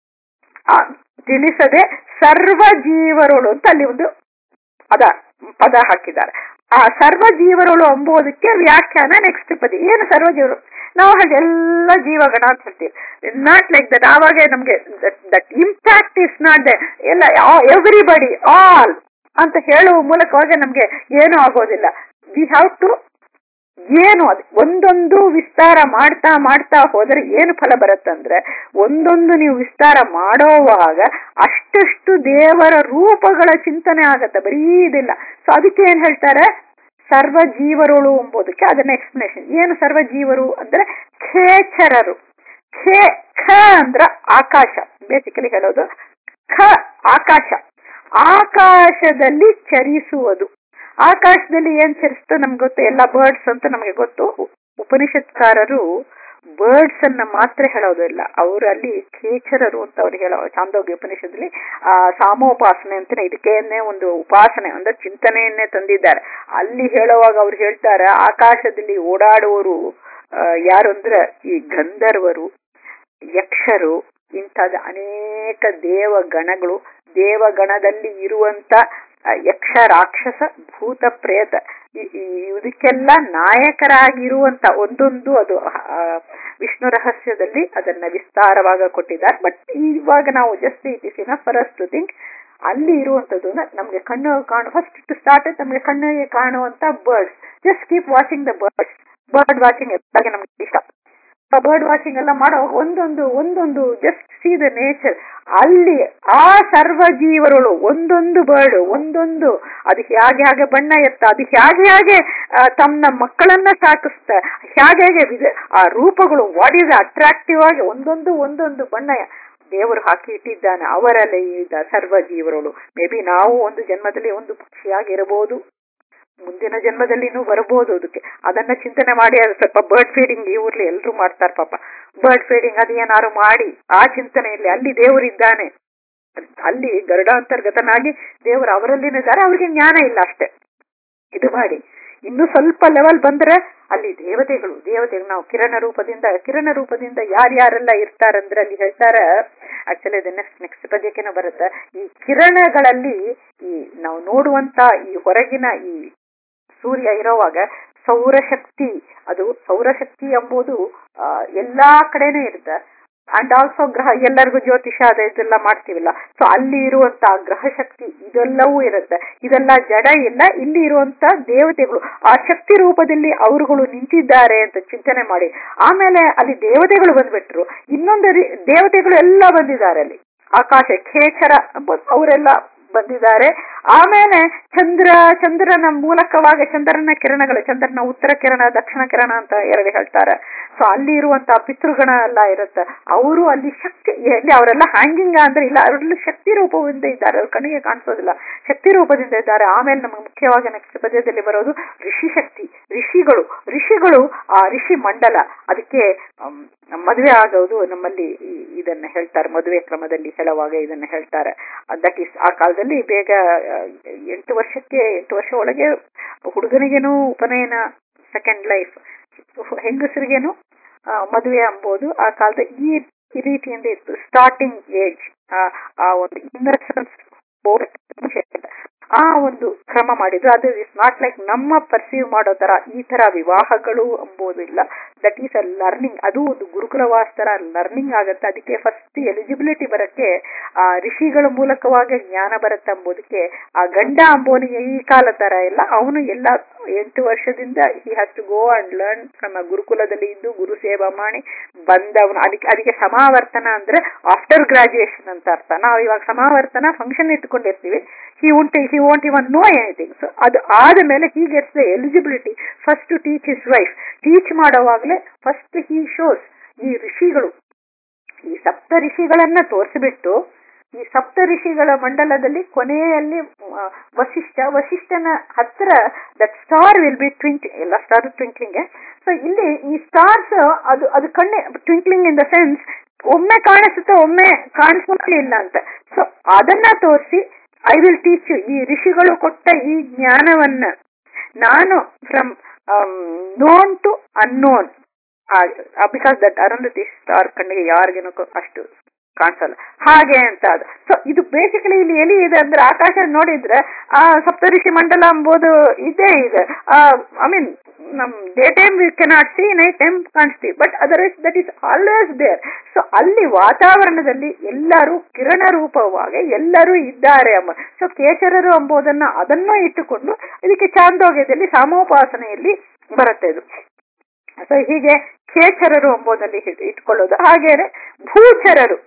ಆ ತಿಳಿಸದೆ ಸರ್ವ ಜೀವರುಳು ಅಂತ ಅಲ್ಲಿ ಒಂದು ಪದ ಪದ ಹಾಕಿದ್ದಾರೆ ಆ ಸರ್ವ ಜೀವರುಳು ಎಂಬುದಕ್ಕೆ ವ್ಯಾಖ್ಯಾನ ನೆಕ್ಸ್ಟ್ ಪದಿ ಏನು ಸರ್ವ ಜೀವರು ನಾವು ಹಾಗೆ ಎಲ್ಲ ಜೀವಗಣ ಅಂತ ಹೇಳ್ತೀವಿ ನಾಟ್ ಲೈಕ್ ದಟ್ ಆವಾಗ ನಮ್ಗೆ that impact is not the ಎಲ್ಲ ಎವ್ರಿಬಡಿ ಆಲ್ ಅಂತ ಹೇಳುವ ಮೂಲಕವಾಗಿ ನಮ್ಗೆ ಏನೂ ಆಗೋದಿಲ್ಲ ವಿ ಹ್ಯಾವ್ ಟು ಏನು ಅದು ಒಂದೊಂದು ವಿಸ್ತಾರ ಮಾಡ್ತಾ ಮಾಡ್ತಾ ಹೋದರೆ ಏನು ಫಲ ಬರುತ್ತಂದ್ರೆ ಒಂದೊಂದು ನೀವು ವಿಸ್ತಾರ ಮಾಡೋವಾಗ ಅಷ್ಟಷ್ಟು ದೇವರ ರೂಪಗಳ ಚಿಂತನೆ ಆಗತ್ತೆ ಬರೀ ಇದಿಲ್ಲ ಸೊ ಅದಕ್ಕೆ ಏನ್ ಹೇಳ್ತಾರೆ ಸರ್ವ ಜೀವರುಳು ಎಂಬುದಕ್ಕೆ ಅದನ್ನ ಎಕ್ಸ್ಪ್ಲನೇಷನ್ ಏನು ಸರ್ವ ಜೀವರು ಅಂದ್ರೆ ಖೇಚರರು ಖೇ ಖ ಅಂದ್ರ ಆಕಾಶ ಬೇಸಿಕಲಿ ಹೇಳೋದು ಖ ಆಕಾಶ ಆಕಾಶದಲ್ಲಿ ಚರಿಸುವುದು ಆಕಾಶದಲ್ಲಿ ಏನ್ ಚರಿಸ್ತೋ ನಮ್ಗೆ ಗೊತ್ತು ಎಲ್ಲ ಬರ್ಡ್ಸ್ ಅಂತ ನಮಗೆ ಗೊತ್ತು ಉಪನಿಷತ್ಕಾರರು ಬರ್ಡ್ಸ್ ಅನ್ನ ಮಾತ್ರ ಹೇಳೋದಿಲ್ಲ ಅವರಲ್ಲಿ ಖೇಚರರು ಅಂತ ಅವ್ರು ಹೇಳೋ ಚಾಂದೋಗ್ಯ ಉಪನಿಷತ್ತಲ್ಲಿ ಆ ಸಾಮೋಪಾಸನೆ ಅಂತಾನೆ ಇದಕ್ಕೇನೆ ಒಂದು ಉಪಾಸನೆ ಅಂದ್ರೆ ಚಿಂತನೆಯನ್ನೇ ತಂದಿದ್ದಾರೆ ಅಲ್ಲಿ ಹೇಳುವಾಗ ಅವ್ರು ಹೇಳ್ತಾರೆ ಆಕಾಶದಲ್ಲಿ ಓಡಾಡುವವರು ಯಾರು ಅಂದ್ರೆ ಈ ಗಂಧರ್ವರು ಯಕ್ಷರು ಇಂಥದ ಅನೇಕ ದೇವಗಣಗಳು ದೇವಗಣದಲ್ಲಿ ಇರುವಂತ ಯಕ್ಷ ರಾಕ್ಷಸ ಭೂತ ಪ್ರೇತ ಇದಕ್ಕೆಲ್ಲ ನಾಯಕರಾಗಿರುವಂತ ಒಂದೊಂದು ಅದು ವಿಷ್ಣು ರಹಸ್ಯದಲ್ಲಿ ಅದನ್ನ ವಿಸ್ತಾರವಾಗ ಕೊಟ್ಟಿದ್ದಾರೆ ಬಟ್ ಇವಾಗ ನಾವು just it is in for us to think ಅಲ್ಲಿ ಇರುವಂತದ್ದು ನಮ್ಗೆ ಕಣ್ಣು ಕಾಣು ಫಸ್ಟ್ ಟು ಸ್ಟಾರ್ಟ್ ನಮ್ಗೆ ಕಣ್ಣಿಗೆ ಕಾಣುವಂತ birds just keep watching the birds bird watching ಎಲ್ಲ ನಮ್ಗೆ ಇಷ್ಟ ಬರ್ಡ್ ವಾಚಿಂಗ್ ಎಲ್ಲ ಮಾಡೋ ಒಂದೊಂದು ಒಂದೊಂದು ಜಸ್ಟ್ ಸಿ ದ ನೇಚರ್ ಅಲ್ಲಿ ಆ ಸರ್ವ ಜೀವರುಗಳು ಒಂದೊಂದು ಬರ್ಡ್ ಒಂದೊಂದು ಅದು ಹೇಗೆ ಹಾಗೆ ಬಣ್ಣ ಎತ್ತ ಅದು ಹೇಗೆ ಹೇಗೆ ಆ, ತಮ್ಮ ಮಕ್ಕಳನ್ನ ಸಾಕಿಸ್ತ ಹೇಗೆ ಹೇಗೆ ವಿಧ- ಆ ರೂಪಗಳು ವಾಟ್ ಈಸ್ ಅಟ್ರಾಕ್ಟಿವ್ ಆಗಿ ಒಂದೊಂದು ಒಂದೊಂದು ಬಣ್ಣ ದೇವರು ಹಾಕಿ ಇಟ್ಟಿದ್ದಾನೆ ಅವರಲ್ಲಿ ಇದ್ದ ಸರ್ವ ಜೀವರುಗಳು ಮೇ ಬಿ ನಾವು ಒಂದು ಜನ್ಮದಲ್ಲಿ ಒಂದು ಪಕ್ಷಿಯಾಗಿರಬಹುದು ಮುಂದಿನ ಜನ್ಮದಲ್ಲಿನೂ ಬರಬಹುದು ಅದಕ್ಕೆ ಅದನ್ನ ಚಿಂತನೆ ಮಾಡಿ ಅದು ಸ್ವಲ್ಪ ಬರ್ಡ್ ಫೀಡಿಂಗ್ ಈ ಊರ್ಲಿ ಎಲ್ರು ಮಾಡ್ತಾರೆ ಪಾಪ ಬರ್ಡ್ ಫೀಡಿಂಗ್ ಅದೇನಾರು ಮಾಡಿ ಆ ಚಿಂತನೆಯಲ್ಲಿ ಅಲ್ಲಿ ದೇವರಿದ್ದಾನೆ ಅಲ್ಲಿ ಗರುಡಾಂತರ್ಗತನಾಗಿ ದೇವರು ಅವರಲ್ಲಿನಿದ್ದಾರೆ ಅವ್ರಿಗೆ ಜ್ಞಾನ ಇಲ್ಲ ಅಷ್ಟೇ ಇದು ಮಾಡಿ ಇನ್ನು ಸ್ವಲ್ಪ ಲೆವೆಲ್ ಬಂದ್ರೆ ಅಲ್ಲಿ ದೇವತೆಗಳು ದೇವತೆಗಳು ನಾವು ಕಿರಣ ರೂಪದಿಂದ ಕಿರಣ ರೂಪದಿಂದ ಯಾರ್ಯಾರೆಲ್ಲ ಇರ್ತಾರಂದ್ರೆ ಅಲ್ಲಿ ಹೇಳ್ತಾರ ಆಕ್ಚುಲಿ ಅದು ನೆಕ್ಸ್ಟ್ ನೆಕ್ಸ್ಟ್ ಪದ್ಯಕ್ಕೆನೂ ಬರುತ್ತೆ ಈ ಕಿರಣಗಳಲ್ಲಿ ಈ ನಾವು ನೋಡುವಂತ ಈ ಹೊರಗಿನ ಈ ಸೂರ್ಯ ಇರೋವಾಗ ಸೌರಶಕ್ತಿ ಅದು ಸೌರಶಕ್ತಿ ಎಂಬುದು ಆ, ಎಲ್ಲಾ ಕಡೆನೂ ಇರುತ್ತೆ ಅಂಡ್ ಆಲ್ಸೋ ಗ್ರಹ ಎಲ್ಲರಿಗೂ ಜ್ಯೋತಿಷ ಅದ ಇದೆಲ್ಲ ಮಾಡ್ತೀವಿಲ್ಲ ಸೊ ಅಲ್ಲಿ ಇರುವಂತ ಗ್ರಹ ಶಕ್ತಿ ಇದೆಲ್ಲವೂ ಇರುತ್ತೆ ಇದೆಲ್ಲ ಜಡ ಇಲ್ಲ ಇಲ್ಲಿ ಇರುವಂತ ದೇವತೆಗಳು ಆ ಶಕ್ತಿ ರೂಪದಲ್ಲಿ ಅವರುಗಳು ನಿಂತಿದ್ದಾರೆ ಅಂತ ಚಿಂತನೆ ಮಾಡಿ ಆಮೇಲೆ ಅಲ್ಲಿ ದೇವತೆಗಳು ಬಂದ್ಬಿಟ್ರು ಇನ್ನೊಂದು ರೀ- ದೇವತೆಗಳು ಎಲ್ಲ ಬಂದಿದ್ದಾರೆ ಅಲ್ಲಿ ಆಕಾಶ ಖೇಚರ ಎಂಬ- ಅವರೆಲ್ಲ ಬಂದಿದ್ದಾರೆ ಆಮೇಲೆ ಚಂದ್ರ ಚಂದ್ರನ ಮೂಲಕವಾಗಿ ಚಂದ್ರನ ಕಿರಣಗಳು ಚಂದ್ರನ ಉತ್ತರ ಕಿರಣ ದಕ್ಷಿಣ ಕಿರಣ ಅಂತ ಎರಡು ಹೇಳ್ತಾರೆ ಸೊ ಅಲ್ಲಿ ಇರುವಂತಹ ಪಿತೃಗಣ ಎಲ್ಲ ಇರುತ್ತೆ ಅವರು ಅಲ್ಲಿ ಶಕ್ತಿ ಎಲ್ಲಿ ಅವರೆಲ್ಲ ಹ್ಯಾಂಗಿಂಗ್ ಅಂದ್ರೆ ಇಲ್ಲ ಅವರೆಲ್ಲ ಶಕ್ತಿ ರೂಪದಿಂದ ಇದ್ದಾರೆ ಅವ್ರ ಕಣ್ಣಿಗೆ ಕಾಣಿಸೋದಿಲ್ಲ ಶಕ್ತಿ ರೂಪದಿಂದ ಇದ್ದಾರೆ ಆಮೇಲೆ ನಮಗೆ ಮುಖ್ಯವಾಗಿ ನೆಕ್ಸ್ಟ್ ಪದ್ಯದಲ್ಲಿ ಬರೋದು ಋಷಿ ಶಕ್ತಿ ಋಷಿಗಳು ಋಷಿಗಳು ಆ ಋಷಿ ಮಂಡಲ ಅದಕ್ಕೆ ಅಮ್, ಮದುವೆ ಆಗೋದು ನಮ್ಮಲ್ಲಿ ಈ- ಇದನ್ನ ಹೇಳ್ತಾರೆ ಮದುವೆ ಕ್ರಮದಲ್ಲಿ ಹೇಳುವಾಗ ಇದನ್ನ ಹೇಳ್ತಾರೆ ದಟ್ ಈಸ್ ಆ ಕಾಲದಲ್ಲಿ ಬೇಗ ಆ, ಎಂಟು ವರ್ಷಕ್ಕೆ ಎಂಟು ವರ್ಷ ಒಳಗೆ ಹುಡುಗನಿಗೇನು ಉಪನಯನ ಸೆಕೆಂಡ್ ಲೈಫ್ ಹೆಂಗಸರಿಗೇನು ಆ, ಮದುವೆ ಅಂಬೋದು ಆ ಕಾಲದ ಈ ಈ ರೀತಿಯಿಂದ ಇತ್ತು ಸ್ಟಾರ್ಟಿಂಗ್ ಏಜ್ ಆ ಒಂದು ಇನ್ನಸೆನ್ಸ್ ಆ ಒಂದು ಕ್ರಮ ಮಾಡಿದ್ರು ಅದು ಇಸ್ ನಾಟ್ ಲೈಕ್ ನಮ್ಮ ಪರ್ಸೀವ್ ಮಾಡೋ ತರ ಈ ತರ ವಿವಾಹಗಳು ಎಂಬುದು ಇಲ್ಲ ದಟ್ ಈಸ್ ಅ ಲರ್ನಿಂಗ್ ಅದು ಒಂದು ಗುರುಕುಲವಾಸ ತರ ಲರ್ನಿಂಗ್ ಆಗುತ್ತೆ ಅದಕ್ಕೆ ಫಸ್ಟ್ ಎಲಿಜಿಬಿಲಿಟಿ ಬರಕ್ಕೆ ಆ ಋಷಿಗಳ ಮೂಲಕವಾಗಿ ಜ್ಞಾನ ಬರುತ್ತೆ ಎಂಬುದಕ್ಕೆ ಆ ಗಂಡ ಅಂಬೋನಿಗೆ ಈ ಕಾಲ ತರ ಇಲ್ಲ ಅವನು ಎಲ್ಲ ಎಂಟು ವರ್ಷದಿಂದ he has to go and learn from ಗುರುಕುಲದಲ್ಲಿ ಇದ್ದು ಗುರು ಸೇವಾ ಮಾಡಿ ಬಂದವನು ಅದಕ್ಕೆ ಅದಕ್ಕೆ ಸಮಾವರ್ತನ ಅಂದ್ರೆ ಆಫ್ಟರ್ ಗ್ರಾಜುಯೇಷನ್ ಅಂತ ಅರ್ಥ ನಾವು ಇವಾಗ ಸಮಾವರ್ತನ ಫಂಕ್ಷನ್ ಇಟ್ಕೊಂಡಿರ್ತೀವಿ he won't he want even know anything so ಅದು ಆದ ಮೇಲೆ he gets the eligibility first to teach his wife teach ಮಾಡೋವಾಗ್ಲೇ ಫಸ್ಟ್ ಹಿ ಶೋಸ್ ಈ ಋಷಿಗಳು ಈ ಸಪ್ತ ಋಷಿಗಳನ್ನ ತೋರಿಸಿಬಿಟ್ಟು ಈ ಸಪ್ತ ಋಷಿಗಳ ಮಂಡಲದಲ್ಲಿ ಕೊನೆಯಲ್ಲಿ ಆ, ವಸಿಷ್ಠ ವಸಿಷ್ಠನ ಹತ್ರ that star will be twinkle star twinkling so ಇಲ್ಲಿ ಈ ಸ್ಟಾರ್ಸ್ ಅದು ಅದು ಕಣ್ಣೆ ಟ್ವಿಂಕ್ಲಿಂಗ್ ಇನ್ ದ ಸೆನ್ಸ್ ಒಮ್ಮೆ ಕಾಣಿಸುತ್ತೆ ಒಮ್ಮೆ ಕಾಣಿಸೋದೇ ಇಲ್ಲ ಅಂತ ಸೊ ಅದನ್ನ ತೋರಿಸಿ ಐ ವಿಲ್ ಟೀಚ್ ಈ ಋಷಿಗಳು ಕೊಟ್ಟ ಈ ಜ್ಞಾನವನ್ನ ನಾನು from known to unknown because that Arundhati star ಕಣ್ಣಿಗೆ ಯಾರಿಗೇನೋ ಅಷ್ಟು ಕಾಣಿಸಲ್ಲ ಹಾಗೆ ಅಂತ ಅದು ಸೊ ಇದು ಬೇಸಿಕಲಿ ಇಲ್ಲಿ ಎಲ್ಲಿ ಇದೆ ಅಂದ್ರೆ ಆಕಾಶ ನೋಡಿದ್ರೆ ಆ ಸಪ್ತಋಷಿ ಮಂಡಲ ಎಂಬುದು ಇದೇ ಇದೆ ಐ ಮೀನ್ ನಮ್ day time we cannot see night time ಕಾಣಿಸ್ತೀವಿ but otherwise that is always there so ಅಲ್ಲಿ ವಾತಾವರಣದಲ್ಲಿ ಎಲ್ಲರೂ ಕಿರಣ ರೂಪವಾಗಿ ಎಲ್ಲರೂ ಇದ್ದಾರೆ ಎಂಬ ಸೊ ಕೇಚರರು ಎಂಬುದನ್ನ ಅದನ್ನು ಇಟ್ಟುಕೊಂಡು ಇದಕ್ಕೆ ಚಾಂದೋಗ್ಯದಲ್ಲಿ ಸಾಮೋಪಾಸನೆಯಲ್ಲಿ ಬರುತ್ತೆ ಇದು ಸೊ ಹೀಗೆ ಖೇಚರರು ಎಂಬುದಲ್ಲಿ ಇಟ್- ಇಟ್ಕೊಳ್ಳೋದು ಹಾಗೇನೆ ಭೂಚರರು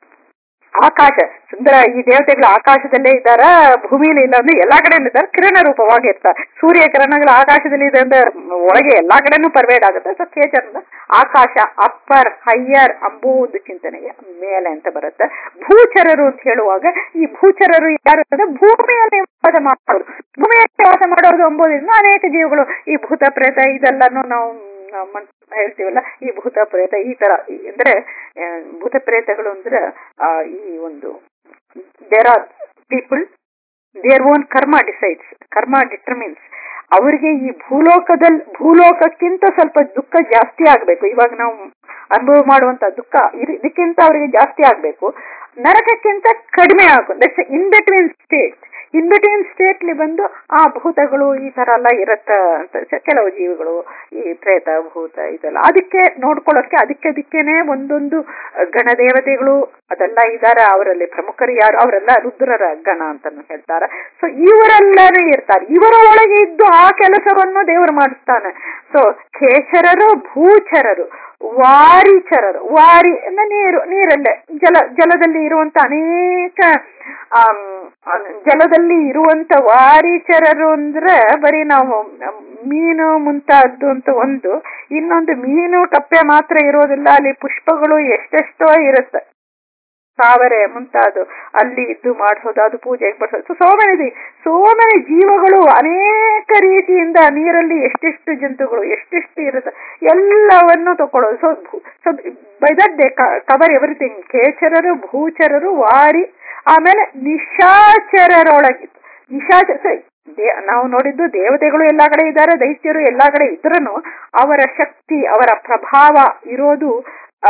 ಆಕಾಶ ಸುಂದರ ಈ ದೇವತೆಗಳು ಆಕಾಶದಲ್ಲೇ ಇದ್ದಾರ ಭೂಮಿಯಲ್ಲಿ ಇಲ್ಲ ಅಂದ್ರೆ ಎಲ್ಲಾ ಕಡೆ ಇದ್ದಾರೆ ಕಿರಣ ರೂಪವಾಗಿ ಇರ್ತಾರೆ ಸೂರ್ಯ ಕಿರಣಗಳು ಆಕಾಶದಲ್ಲಿ ಇದೆ ಅಂದ್ರೆ ಒಳಗೆ ಎಲ್ಲಾ ಕಡೆನೂ ಪರ್ವೇಡ್ ಆಗುತ್ತೆ ಸೊ ಕೇಚರ್ನ ಆಕಾಶ ಅಪ್ಪರ್ ಹೈಯರ್ ಅಂಬೋ ಒಂದು ಚಿಂತನೆಗೆ ಮೇಲೆ ಅಂತ ಬರುತ್ತೆ ಭೂಚರರು ಅಂತ ಹೇಳುವಾಗ ಈ ಭೂಚರರು ಯಾರು ಅಂದ್ರೆ ಭೂಮಿಯಲ್ಲಿ ವಾಸ ಮಾಡೋದು ಭೂಮಿಯಲ್ಲಿ ವಾಸ ಮಾಡೋದು ಎಂಬುದರಿಂದ ಅನೇಕ ಜೀವಗಳು ಈ ಭೂತ ಪ್ರೇತ ಇದೆಲ್ಲನೂ ನಾವು ನಾವು ಮನ್- ಹೇಳ್ತೀವಲ್ಲ ಈ ಭೂತ ಪ್ರೇತ ಈ ತರ ಈ- ಅಂದ್ರೆ ಆ, ಭೂತ ಪ್ರೇತಗಳು ಅಂದ್ರೆ ಆ, ಈ ಒಂದು there are people their own karma decides karma determines ಅವರಿಗೆ ಈ ಭೂಲೋಕದಲ್ಲಿ ಭೂಲೋಕಕ್ಕಿಂತ ಸ್ವಲ್ಪ ದುಃಖ ಜಾಸ್ತಿ ಆಗ್ಬೇಕು ಇವಾಗ ನಾವು ಅನುಭವ ಮಾಡುವಂತ ದುಃಖ ಇದ್- ಇದಕ್ಕಿಂತ ಅವರಿಗೆ ಜಾಸ್ತಿ ಆಗ್ಬೇಕು ನರಕಕ್ಕಿಂತ ಕಡಿಮೆ ಆಗು that's in between state in between ಸ್ಟೇಟ್ಲಿ ಬಂದು ಆ ಭೂತಗಳು ಈ ತರ ಎಲ್ಲ ಇರತ್ತ ಅಂತ ಸ- ಕೆಲವು ಜೀವಿಗಳು ಈ ಪ್ರೇತ ಭೂತ ಇದೆಲ್ಲ ಅದಕ್ಕೆ ನೋಡ್ಕೊಳ್ಳೋಕೆ ಅದಕ್ಕೆ ಅದಕ್ಕೇನೆ ಒಂದೊಂದು ಗಣದೇವತೆಗಳು ಅದೆಲ್ಲ ಇದಾರೆ ಅವರಲ್ಲಿ ಪ್ರಮುಖರು ಯಾರು ಅವರೆಲ್ಲ ರುದ್ರರ ಗಣ ಅಂತಾನು ಹೇಳ್ತಾರೆ ಸೊ ಇವರೆಲ್ಲರೂ ಇರ್ತಾರೆ ಇವರ ಒಳಗೆ ಇದ್ದು ಆ ಕೆಲಸವನ್ನು ದೇವರು ಮಾಡಿಸ್ತಾನೆ ಸೊ ಖೇಚರರು ಭೂಚರರು ವಾರಿಚರರು ವಾರಿ ಅಂದ್ರೆ ನೀರು ನೀರಲ್ಲೇ ಜಲ ಜಲದಲ್ಲಿ ಇರುವಂತ ಅನೇಕ ಆಮ್, ಅನ್- ಜಲದಲ್ಲಿ ಇರುವಂತ ವಾರಿಚರರು ಅಂದ್ರೆ ಬರೀ ನಾವು ಮ್, ಮೀನು ಮುಂತಾದ್ದು ಅಂತ ಒಂದು ಇನ್ನೊಂದು ಮೀನು ಕಪ್ಪೆ ಮಾತ್ರ ಇರೋದಿಲ್ಲ ಅಲ್ಲಿ ಪುಷ್ಪಗಳು ಎಷ್ಟೆಷ್ಟೋ ಇರುತ್ತೆ ತಾವರೆ ಮುಂತಾದು ಅಲ್ಲಿ ಇದ್ದು ಮಾಡಿಸೋದು ಅದು ಪೂಜೆಗೆ ಬಡಿಸೋದು ಸೋ ಮೆನಿ ಸೋ ಮೆನಿ ಜೀವಗಳು ಅನೇಕ ರೀತಿಯಿಂದ ನೀರಲ್ಲಿ ಎಷ್ಟೆಷ್ಟು ಜಂತುಗಳು ಎಷ್ಟೆಷ್ಟು ಇರುತ್ತೆ ಎಲ್ಲವನ್ನು ತಕೊಳ್ಳೋದು so so by that they cover everything ಖೇಚರರು ಭೂಚರರು ವಾರಿ ಆಮೇಲೆ ನಿಶಾಚರರೊಳಗಿತ್ತು ನಿಶಾಚರ so, ದೇ- ನಾವು ನೋಡಿದ್ದು ದೇವತೆಗಳು ಎಲ್ಲಾ ಕಡೆ ಇದ್ದಾರೆ ದೈತ್ಯರು ಎಲ್ಲಾ ಕಡೆ ಇದ್ರೂ ಅವರ ಶಕ್ತಿ ಅವರ ಪ್ರಭಾವ ಇರೋದು ಆ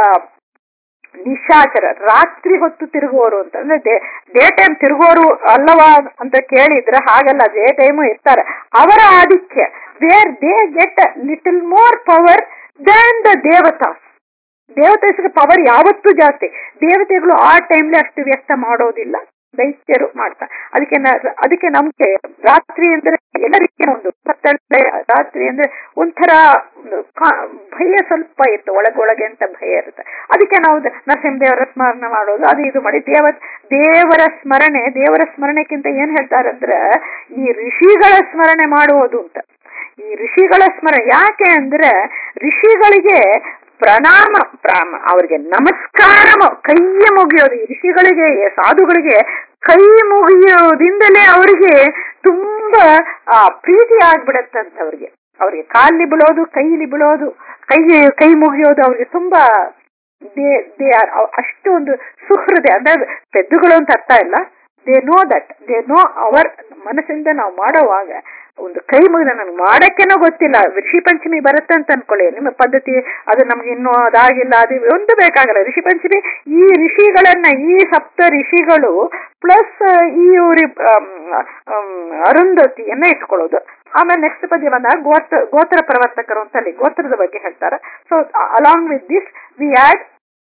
ನಿಶಾಚರ ರಾತ್ರಿ ಹೊತ್ತು ತಿರುಗುವವರು ಅಂತ ಅಂದ್ರೆ ಡೇ ಟೈಮ್ ತಿರುಗೋರು ಅಲ್ಲವಾ ಅಂತ ಕೇಳಿದ್ರೆ ಹಾಗಲ್ಲ ಡೇ ಟೈಮು ಇರ್ತಾರೆ ಅವರ ಆಧಿಕ್ಯ where they get little more power than the ದೇವತಾಸ್ ದೇವತೆಗೆ ಪವರ್ ಯಾವತ್ತೂ ಜಾಸ್ತಿ ದೇವತೆಗಳು ಆ ಟೈಮ್ಲಿ ಅಷ್ಟು ವ್ಯಕ್ತ ಮಾಡೋದಿಲ್ಲ ದೈತ್ಯರು ಮಾಡ್ತಾರೆ ಅದಕ್ಕೆ ನ- ಅದಕ್ಕೆ ನಮ್ಗೆ ರಾತ್ರಿ ಅಂದ್ರೆ ಎಲ್ಲರಿಗೆ ಒಂದು ಕತ್ತಲೆ ರಾತ್ರಿ ಅಂದ್ರೆ ಒಂಥರ ಒಂದು ಕಾ- ಭಯ ಸ್ವಲ್ಪ ಇತ್ತು ಒಳಗೊಳಗೆ ಅಂತ ಭಯ ಇರುತ್ತೆ ಅದಕ್ಕೆ ನಾವು ದ- ನರಸಿಂಹದೇವರ ಸ್ಮರಣೆ ಮಾಡೋದು ಅದು ಇದು ಮಾಡಿ ದೇವ ದೇವರ ಸ್ಮರಣೆ ದೇವರ ಸ್ಮರಣೆಕ್ಕಿಂತ ಏನ್ ಹೇಳ್ತಾರೆ ಅಂದ್ರೆ ಈ ಋಷಿಗಳ ಸ್ಮರಣೆ ಮಾಡುವುದು ಅಂತ ಈ ಋಷಿಗಳ ಸ್ಮರಣೆ ಯಾಕೆ ಅಂದ್ರೆ ಋಷಿಗಳಿಗೆ ಪ್ರಣಾಮ ಪ್ರಾಮ ಅವ್ರಿಗೆ ನಮಸ್ಕಾರ ಮ- ಕೈಯ ಮುಗಿಯೋದು ಈ ಋಷಿಗಳಿಗೆ ಸಾಧುಗಳಿಗೆ ಕೈ ಮುಗಿಯೋದಿಂದಲೇ ಅವರಿಗೆ ತುಂಬಾ ಆ, ಪ್ರೀತಿ ಆಗ್ಬಿಡತ್ತಂತ ಅವ್ರಿಗೆ ಅವ್ರಿಗೆ ಕಾಲಿ ಬೀಳೋದು ಕೈಲಿ ಬೀಳೋದು ಕೈ ಕೈ ಮುಗಿಯೋದು ಅವ್ರಿಗೆ ತುಂಬಾ ದೇ ದೇ ಆರ್ ಅಷ್ಟು ಒಂದು ಸುಹೃದೆ ಅಂದ್ರೆ ಪೆದ್ದುಗಳು ಅಂತ ಅರ್ಥ ಇಲ್ಲ they know that they know ಅವರ್ ಮನಸ್ಸಿಂದ ನಾವು ಮಾಡೋವಾಗ ಒಂದು ಕೈ ಮುಗಿದ ನನ್ಗೆ ಮಾಡಕ್ಕೆನೋ ಗೊತ್ತಿಲ್ಲ ಋಷಿ ಪಂಚಮಿ ಬರುತ್ತೆ ಅಂತ ಅನ್ಕೊಳ್ಳಿ ನಿಮ್ಮ ಪದ್ಧತಿ ಅದು ನಮ್ಗೆ ಇನ್ನೂ ಅದಾಗಿಲ್ಲ ಅದು ಒಂದು ಬೇಕಾಗಲ್ಲ ಋಷಿ ಪಂಚಮಿ ಈ ಋಷಿಗಳನ್ನ ಈ ಸಪ್ತ ಋಷಿಗಳು ಪ್ಲಸ್ ಈ ಇವ್ರಿ ಆಮ್, ಆಮ್, ಅರುಂಧತಿಯನ್ನ ಇಟ್ಕೊಳ್ಳೋದು ಆಮೇಲೆ ನೆಕ್ಸ್ಟ್ ಪದ್ಯ ಬಂದಾಗ ಗೋತ್ರ ಗೋತ್ರ ಪ್ರವರ್ತಕರು ಅಂತ ಅಲ್ಲಿ ಗೋತ್ರದ ಬಗ್ಗೆ ಹೇಳ್ತಾರೆ so along with this we add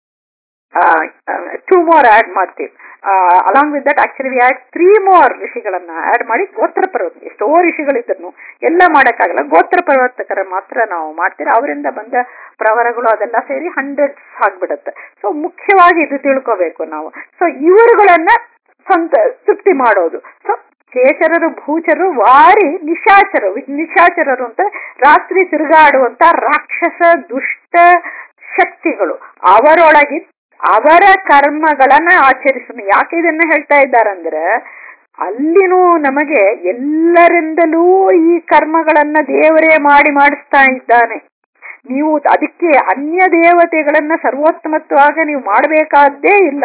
two more add ಮಾಡ್ತೀವಿ along with that actually we add three more ಋಷಿಗಳನ್ನ ಆಡ್ ಮಾಡಿ ಗೋತ್ರ ಪರ್ವತ ಎಷ್ಟೋ ಋಷಿಗಳಿದ್ರು ಎಲ್ಲ ಮಾಡಕ್ಕಾಗಲ್ಲ ಗೋತ್ರ ಪ್ರವರ್ತಕರ ಮಾತ್ರ ನಾವು ಮಾಡ್ತೀವಿ ಅವರಿಂದ ಬಂದ ಪ್ರವರಗಳು ಅದೆಲ್ಲ ಸೇರಿ ಹಂಡ್ರೆಡ್ಸ್ ಆಗ್ಬಿಡುತ್ತೆ ಸೊ ಮುಖ್ಯವಾಗಿ ಇದು ತಿಳ್ಕೋಬೇಕು ನಾವು ಸೊ ಇವರುಗಳನ್ನ ಸ್ವಂತ ತೃಪ್ತಿ ಮಾಡೋದು ಸೊ ಚೇಚರರು ಭೂಚರರು ವಾರಿ ನಿಶಾಚರರು ನಿಶಾಚರರು ಅಂತ ರಾತ್ರಿ ತಿರುಗಾಡುವಂತ ರಾಕ್ಷಸ ದುಷ್ಟ ಶಕ್ತಿಗಳು ಅವರೊಳಗೆ ಅವರ ಕರ್ಮಗಳನ್ನ ಆಚರಿಸೋಣ ಯಾಕೆ ಇದನ್ನ ಹೇಳ್ತಾ ಇದ್ದಾರಂದ್ರೆ ಅಲ್ಲಿನೂ ನಮಗೆ ಎಲ್ಲರಿಂದಲೂ ಈ ಕರ್ಮಗಳನ್ನ ದೇವರೇ ಮಾಡಿ ಮಾಡಿಸ್ತಾ ಇದ್ದಾನೆ ನೀವು ಅದಕ್ಕೆ ಅನ್ಯ ದೇವತೆಗಳನ್ನ ಸರ್ವೋತ್ತಮತ್ವವಾಗಿ ನೀವು ಮಾಡಬೇಕಾದ್ದೇ ಇಲ್ಲ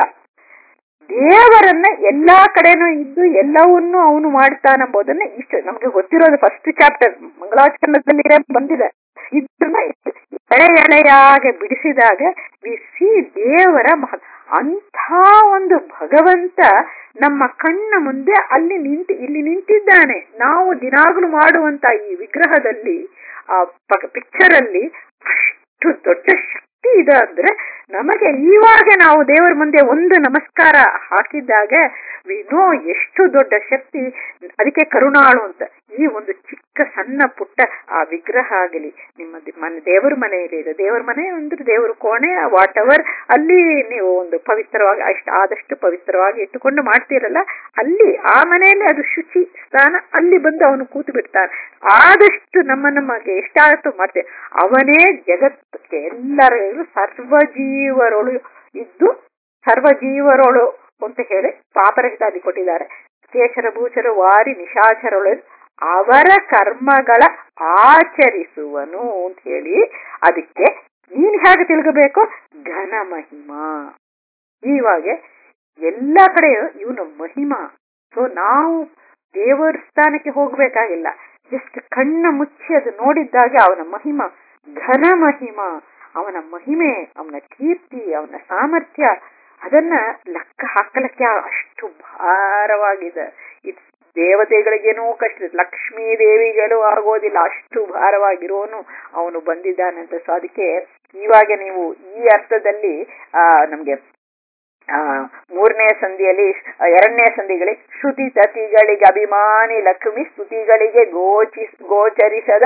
ದೇವರನ್ನ ಎಲ್ಲಾ ಕಡೆನೂ ಇದ್ದು ಎಲ್ಲವನ್ನೂ ಅವನು ಮಾಡ್ತಾನೆಂಬುದನ್ನ ಇಷ್ಟು ನಮ್ಗೆ ಗೊತ್ತಿರೋದು ಫಸ್ಟ್ ಚಾಪ್ಟರ್ ಮಂಗಳಾಚರಣದಲ್ಲಿ ಬಂದಿದೆ ಇದನ್ನ ಎಳೆ ಎಳೆಯಾಗಿ ಬಿಡಿಸಿದಾಗ ವಿ ಸಿ ದೇವರ ಮಹ ಅಂಥ ಒಂದು ಭಗವಂತ ನಮ್ಮ ಕಣ್ಣ ಮುಂದೆ ಅಲ್ಲಿ ನಿಂತು ಇಲ್ಲಿ ನಿಂತಿದ್ದಾನೆ ನಾವು ದಿನಾಗ್ಲೂ ಮಾಡುವಂತ ಈ ವಿಗ್ರಹದಲ್ಲಿ ಆ ಪಿಕ್ಚರ್ ಅಲ್ಲಿ ಅಷ್ಟು ದೊಡ್ಡ ಶಕ್ತಿ ಇದೆ ಅಂದ್ರೆ ನಮಗೆ ಇವಾಗ ನಾವು ದೇವರ ಮುಂದೆ ಒಂದು ನಮಸ್ಕಾರ ಹಾಕಿದಾಗ ವಿ ನೋ ಎಷ್ಟು ದೊಡ್ಡ ಶಕ್ತಿ ಅದಕ್ಕೆ ಕರುಣಾಳು ಅಂತ ಈ ಒಂದು ಚಿಕ್ಕ ಸಣ್ಣ ಪುಟ್ಟ ಆ ವಿಗ್ರಹ ಆಗಲಿ ನಿಮ್ಮ ದಿ- ಮನೆ ದೇವರ ಮನೆಯಲ್ಲಿ ಇದೆ ದೇವರ ಮನೆ ಅಂದ್ರೆ ದೇವರ ಕೋಣೆ ವಾಟ್ ಎವರ್ ಅಲ್ಲಿ ನೀವು ಒಂದು ಪವಿತ್ರವಾಗಿ ಅಷ್ಟು ಆದಷ್ಟು ಪವಿತ್ರವಾಗಿ ಇಟ್ಟುಕೊಂಡು ಮಾಡ್ತೀರಲ್ಲ ಅಲ್ಲಿ ಆ ಮನೆಯಲ್ಲಿ ಅದು ಶುಚಿ ಸ್ಥಾನ ಅಲ್ಲಿ ಬಂದು ಅವನು ಕೂತು ಬಿಡ್ತಾನೆ ಆದಷ್ಟು ನಮ್ಮ ನಮಗೆ ಎಷ್ಟಾಗುತ್ತೋ ಮಾಡ್ತೇವೆ ಅವನೇ ಜಗತ್ತಿಗೆ ಎಲ್ಲರಿಗೂ ಸರ್ವಜೀವರೊಳು ಇದ್ದು ಸರ್ವಜೀವರೊಳು ಅಂತ ಹೇಳಿ ಪಾಪರಹಿತಾದಿ ಕೊಟ್ಟಿದ್ದಾರೆ ಕೇಶರ ಭೂಚರ ವಾರಿ ನಿಶಾಚರೊಳು ಅವರ ಕರ್ಮಗಳ ಆಚರಿಸುವನು ಅಂತ ಹೇಳಿ ಅದಕ್ಕೆ ನೀನ್ ಹೇಗೆ ತಿಳ್ಕೋಬೇಕು ಘನ ಮಹಿಮಾ ಇವಾಗ ಎಲ್ಲ ಕಡೆ ಇವನು ಮಹಿಮಾ ಸೊ ನಾವು ದೇವರ ಸ್ಥಾನಕ್ಕೆ ಹೋಗ್ಬೇಕಾಗಿಲ್ಲ ಜಸ್ಟ್ ಕಣ್ಣ ಮುಚ್ಚಿ ಅದು ನೋಡಿದ್ದಾಗ ಅವನ ಮಹಿಮಾ ಘನ ಮಹಿಮಾ ಅವನ ಮಹಿಮೆ ಅವನ ಕೀರ್ತಿ ಅವನ ಸಾಮರ್ಥ್ಯ ಅದನ್ನ ಲೆಕ್ಕ ಹಾಕಲಿಕ್ಕೆ ಅಷ್ಟು ಭಾರವಾಗಿದೆ ಇದು ದೇವತೆಗಳಿಗೇನೋ ಕಷ್ಟ ಲಕ್ಷ್ಮೀ ದೇವಿಗಳು ಆಗೋದಿಲ್ಲ ಅಷ್ಟು ಭಾರವಾಗಿರೋನು ಅವನು ಬಂದಿದ್ದಾನಂತ ಸೊ ಅದಕ್ಕೆ ಇವಾಗ ನೀವು ಈ ಅರ್ಥದಲ್ಲಿ ಆ ನಮ್ಗೆ ಆ ಮೂರನೇ ಸಂಧಿಯಲ್ಲಿ ಆ, ಎರಡನೇ ಸಂಧಿಗಳಿಗೆ ಶ್ರುತಿ ತತಿಗಳಿಗೆ ಅಭಿಮಾನಿ ಲಕ್ಷ್ಮಿ ಸ್ತುತಿಗಳಿಗೆ ಗೋಚಿ ಗೋಚರಿಸದ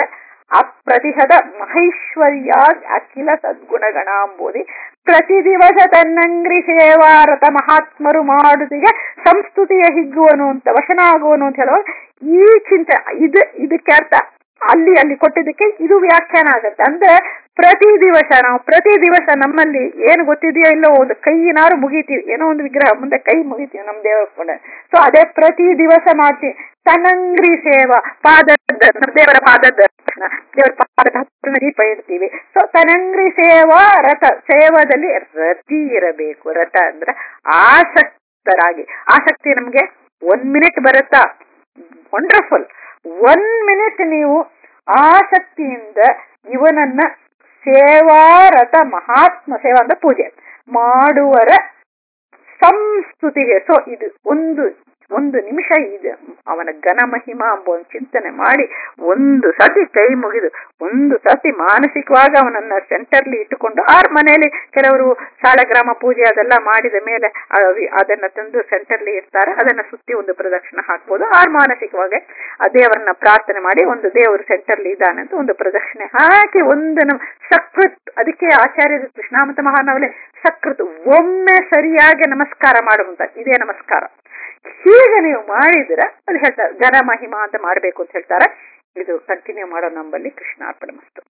ಅಪ್ರತಿಹತ ಮಹೇಶ್ವರ್ಯ ಅಖಿಲ ಸದ್ಗುಣಗಣಾಂಬುದಿ ಪ್ರತಿ ದಿವಸ ತನ್ನಂಗ್ರಿ ಸೇವಾರತ ಮಹಾತ್ಮರು ಮಾಡುತ್ತಿಗೆ ಸಂಸ್ತುತಿಯ ಹಿಗ್ಗುವನು ಅಂತ ವಶನಾಗುವನು ಅಂತ ಹೇಳುವ ಈ ಚಿಂತೆ ಇದು ಇದಕ್ಕೆ ಅರ್ಥ ಅಲ್ಲಿ ಅಲ್ಲಿ ಕೊಟ್ಟಿದ್ದಕ್ಕೆ ಇದು ವ್ಯಾಖ್ಯಾನ ಆಗುತ್ತೆ ಅಂದ್ರೆ ಪ್ರತಿ ದಿವಸ ನಾವು ಪ್ರತಿ ದಿವಸ ನಮ್ಮಲ್ಲಿ ಏನು ಗೊತ್ತಿದೆಯೋ ಇಲ್ಲೋ ಒಂದು ಕೈಯಿನಾರು ಮುಗಿತೀವಿ ಏನೋ ಒಂದು ವಿಗ್ರಹ ಮುಂದೆ ಕೈ ಮುಗಿತೀವಿ ನಮ್ ದೇವರ ಕೂಡ ಸೊ ಅದೇ ಪ್ರತಿ ದಿವಸ ಮಾಡ್ತೀವಿ ತನಂಗ್ರಿ ಸೇವಾ ಪಾದ ದೇವರ ಪಾದ ದರ್ಶನ ದೇವರ ಪಾದದ ಹತ್ತಿರ ದೀಪ ಇಡ್ತೀವಿ ಸೊ ತನಂಗ್ರಿ ಸೇವಾ ರಥ ಸೇವಾದಲ್ಲಿ ರತಿ ಇರಬೇಕು ರಥ ಅಂದ್ರೆ ಆಸಕ್ತರಾಗಿ ಆಸಕ್ತಿ ನಮ್ಗೆ ಒನ್ ಮಿನಿಟ್ ಬರುತ್ತಾ ವಂಡರ್ಫುಲ್ ಒನ್ ಮಿನಿಟ್ ನೀವು ಆಸಕ್ತಿಯಿಂದ ಇವನನ್ನ ಸೇವಾರತ ಮಹಾತ್ಮ ಸೇವಾ ಅಂದ್ರೆ ಪೂಜೆ ಮಾಡುವರ ಸಂಸ್ತುತಿಗೆ ಸೊ ಇದು ಒಂದು ಒಂದು ನಿಮಿಷ ಇದೆ ಅವನ ಘನ ಮಹಿಮಾ ಎಂಬ ಒಂದು ಚಿಂತನೆ ಮಾಡಿ ಒಂದು ಸತಿ ಕೈ ಮುಗಿದು ಒಂದು ಸತಿ ಮಾನಸಿಕವಾಗಿ ಅವನನ್ನ ಸೆಂಟರ್ಲಿ ಇಟ್ಟುಕೊಂಡು ಆರ್ ಮನೆಯಲ್ಲಿ ಕೆಲವರು ಸಾಳಗ್ರಾಮ ಪೂಜೆ ಅದೆಲ್ಲ ಮಾಡಿದ ಮೇಲೆ ಅವಿ- ಅದನ್ನ ತಂದು ಸೆಂಟರ್ಲಿ ಇರ್ತಾರೆ ಅದನ್ನ ಸುತ್ತಿ ಒಂದು ಪ್ರದಕ್ಷಿಣೆ ಹಾಕ್ಬೋದು ಆರ್ ಮಾನಸಿಕವಾಗಿ ಆ ದೇವರನ್ನ ಪ್ರಾರ್ಥನೆ ಮಾಡಿ ಒಂದು ದೇವರು ಸೆಂಟರ್ಲಿ ಇದ್ದಾನೆ ಅಂತ ಒಂದು ಪ್ರದಕ್ಷಿಣೆ ಹಾಕಿ ಒಂದು ನಮ್ ಸಕೃತ್ ಅದಕ್ಕೆ ಆಚಾರ್ಯರು ಕೃಷ್ಣಾಮತ ಮಹಾನವಲೆ ಸಕೃತ್ ಒಮ್ಮೆ ಸರಿಯಾಗಿ ನಮಸ್ಕಾರ ಮಾಡುವಂತ ಇದೇ ನಮಸ್ಕಾರ ಹೀಗೆ ನೀವು ಮಾಡಿದ್ರೆ ಅದು ಹೇಳ್ತಾರೆ ಘನ ಮಹಿಮಾ ಅಂತ ಮಾಡ್ಬೇಕು ಅಂತ ಹೇಳ್ತಾರೆ ಇದು ಕಂಟಿನ್ಯೂ ಮಾಡೋ ನಂಬಲ್ಲಿ ಕೃಷ್ಣಾರ್ಪಣ ಮಸ್ತು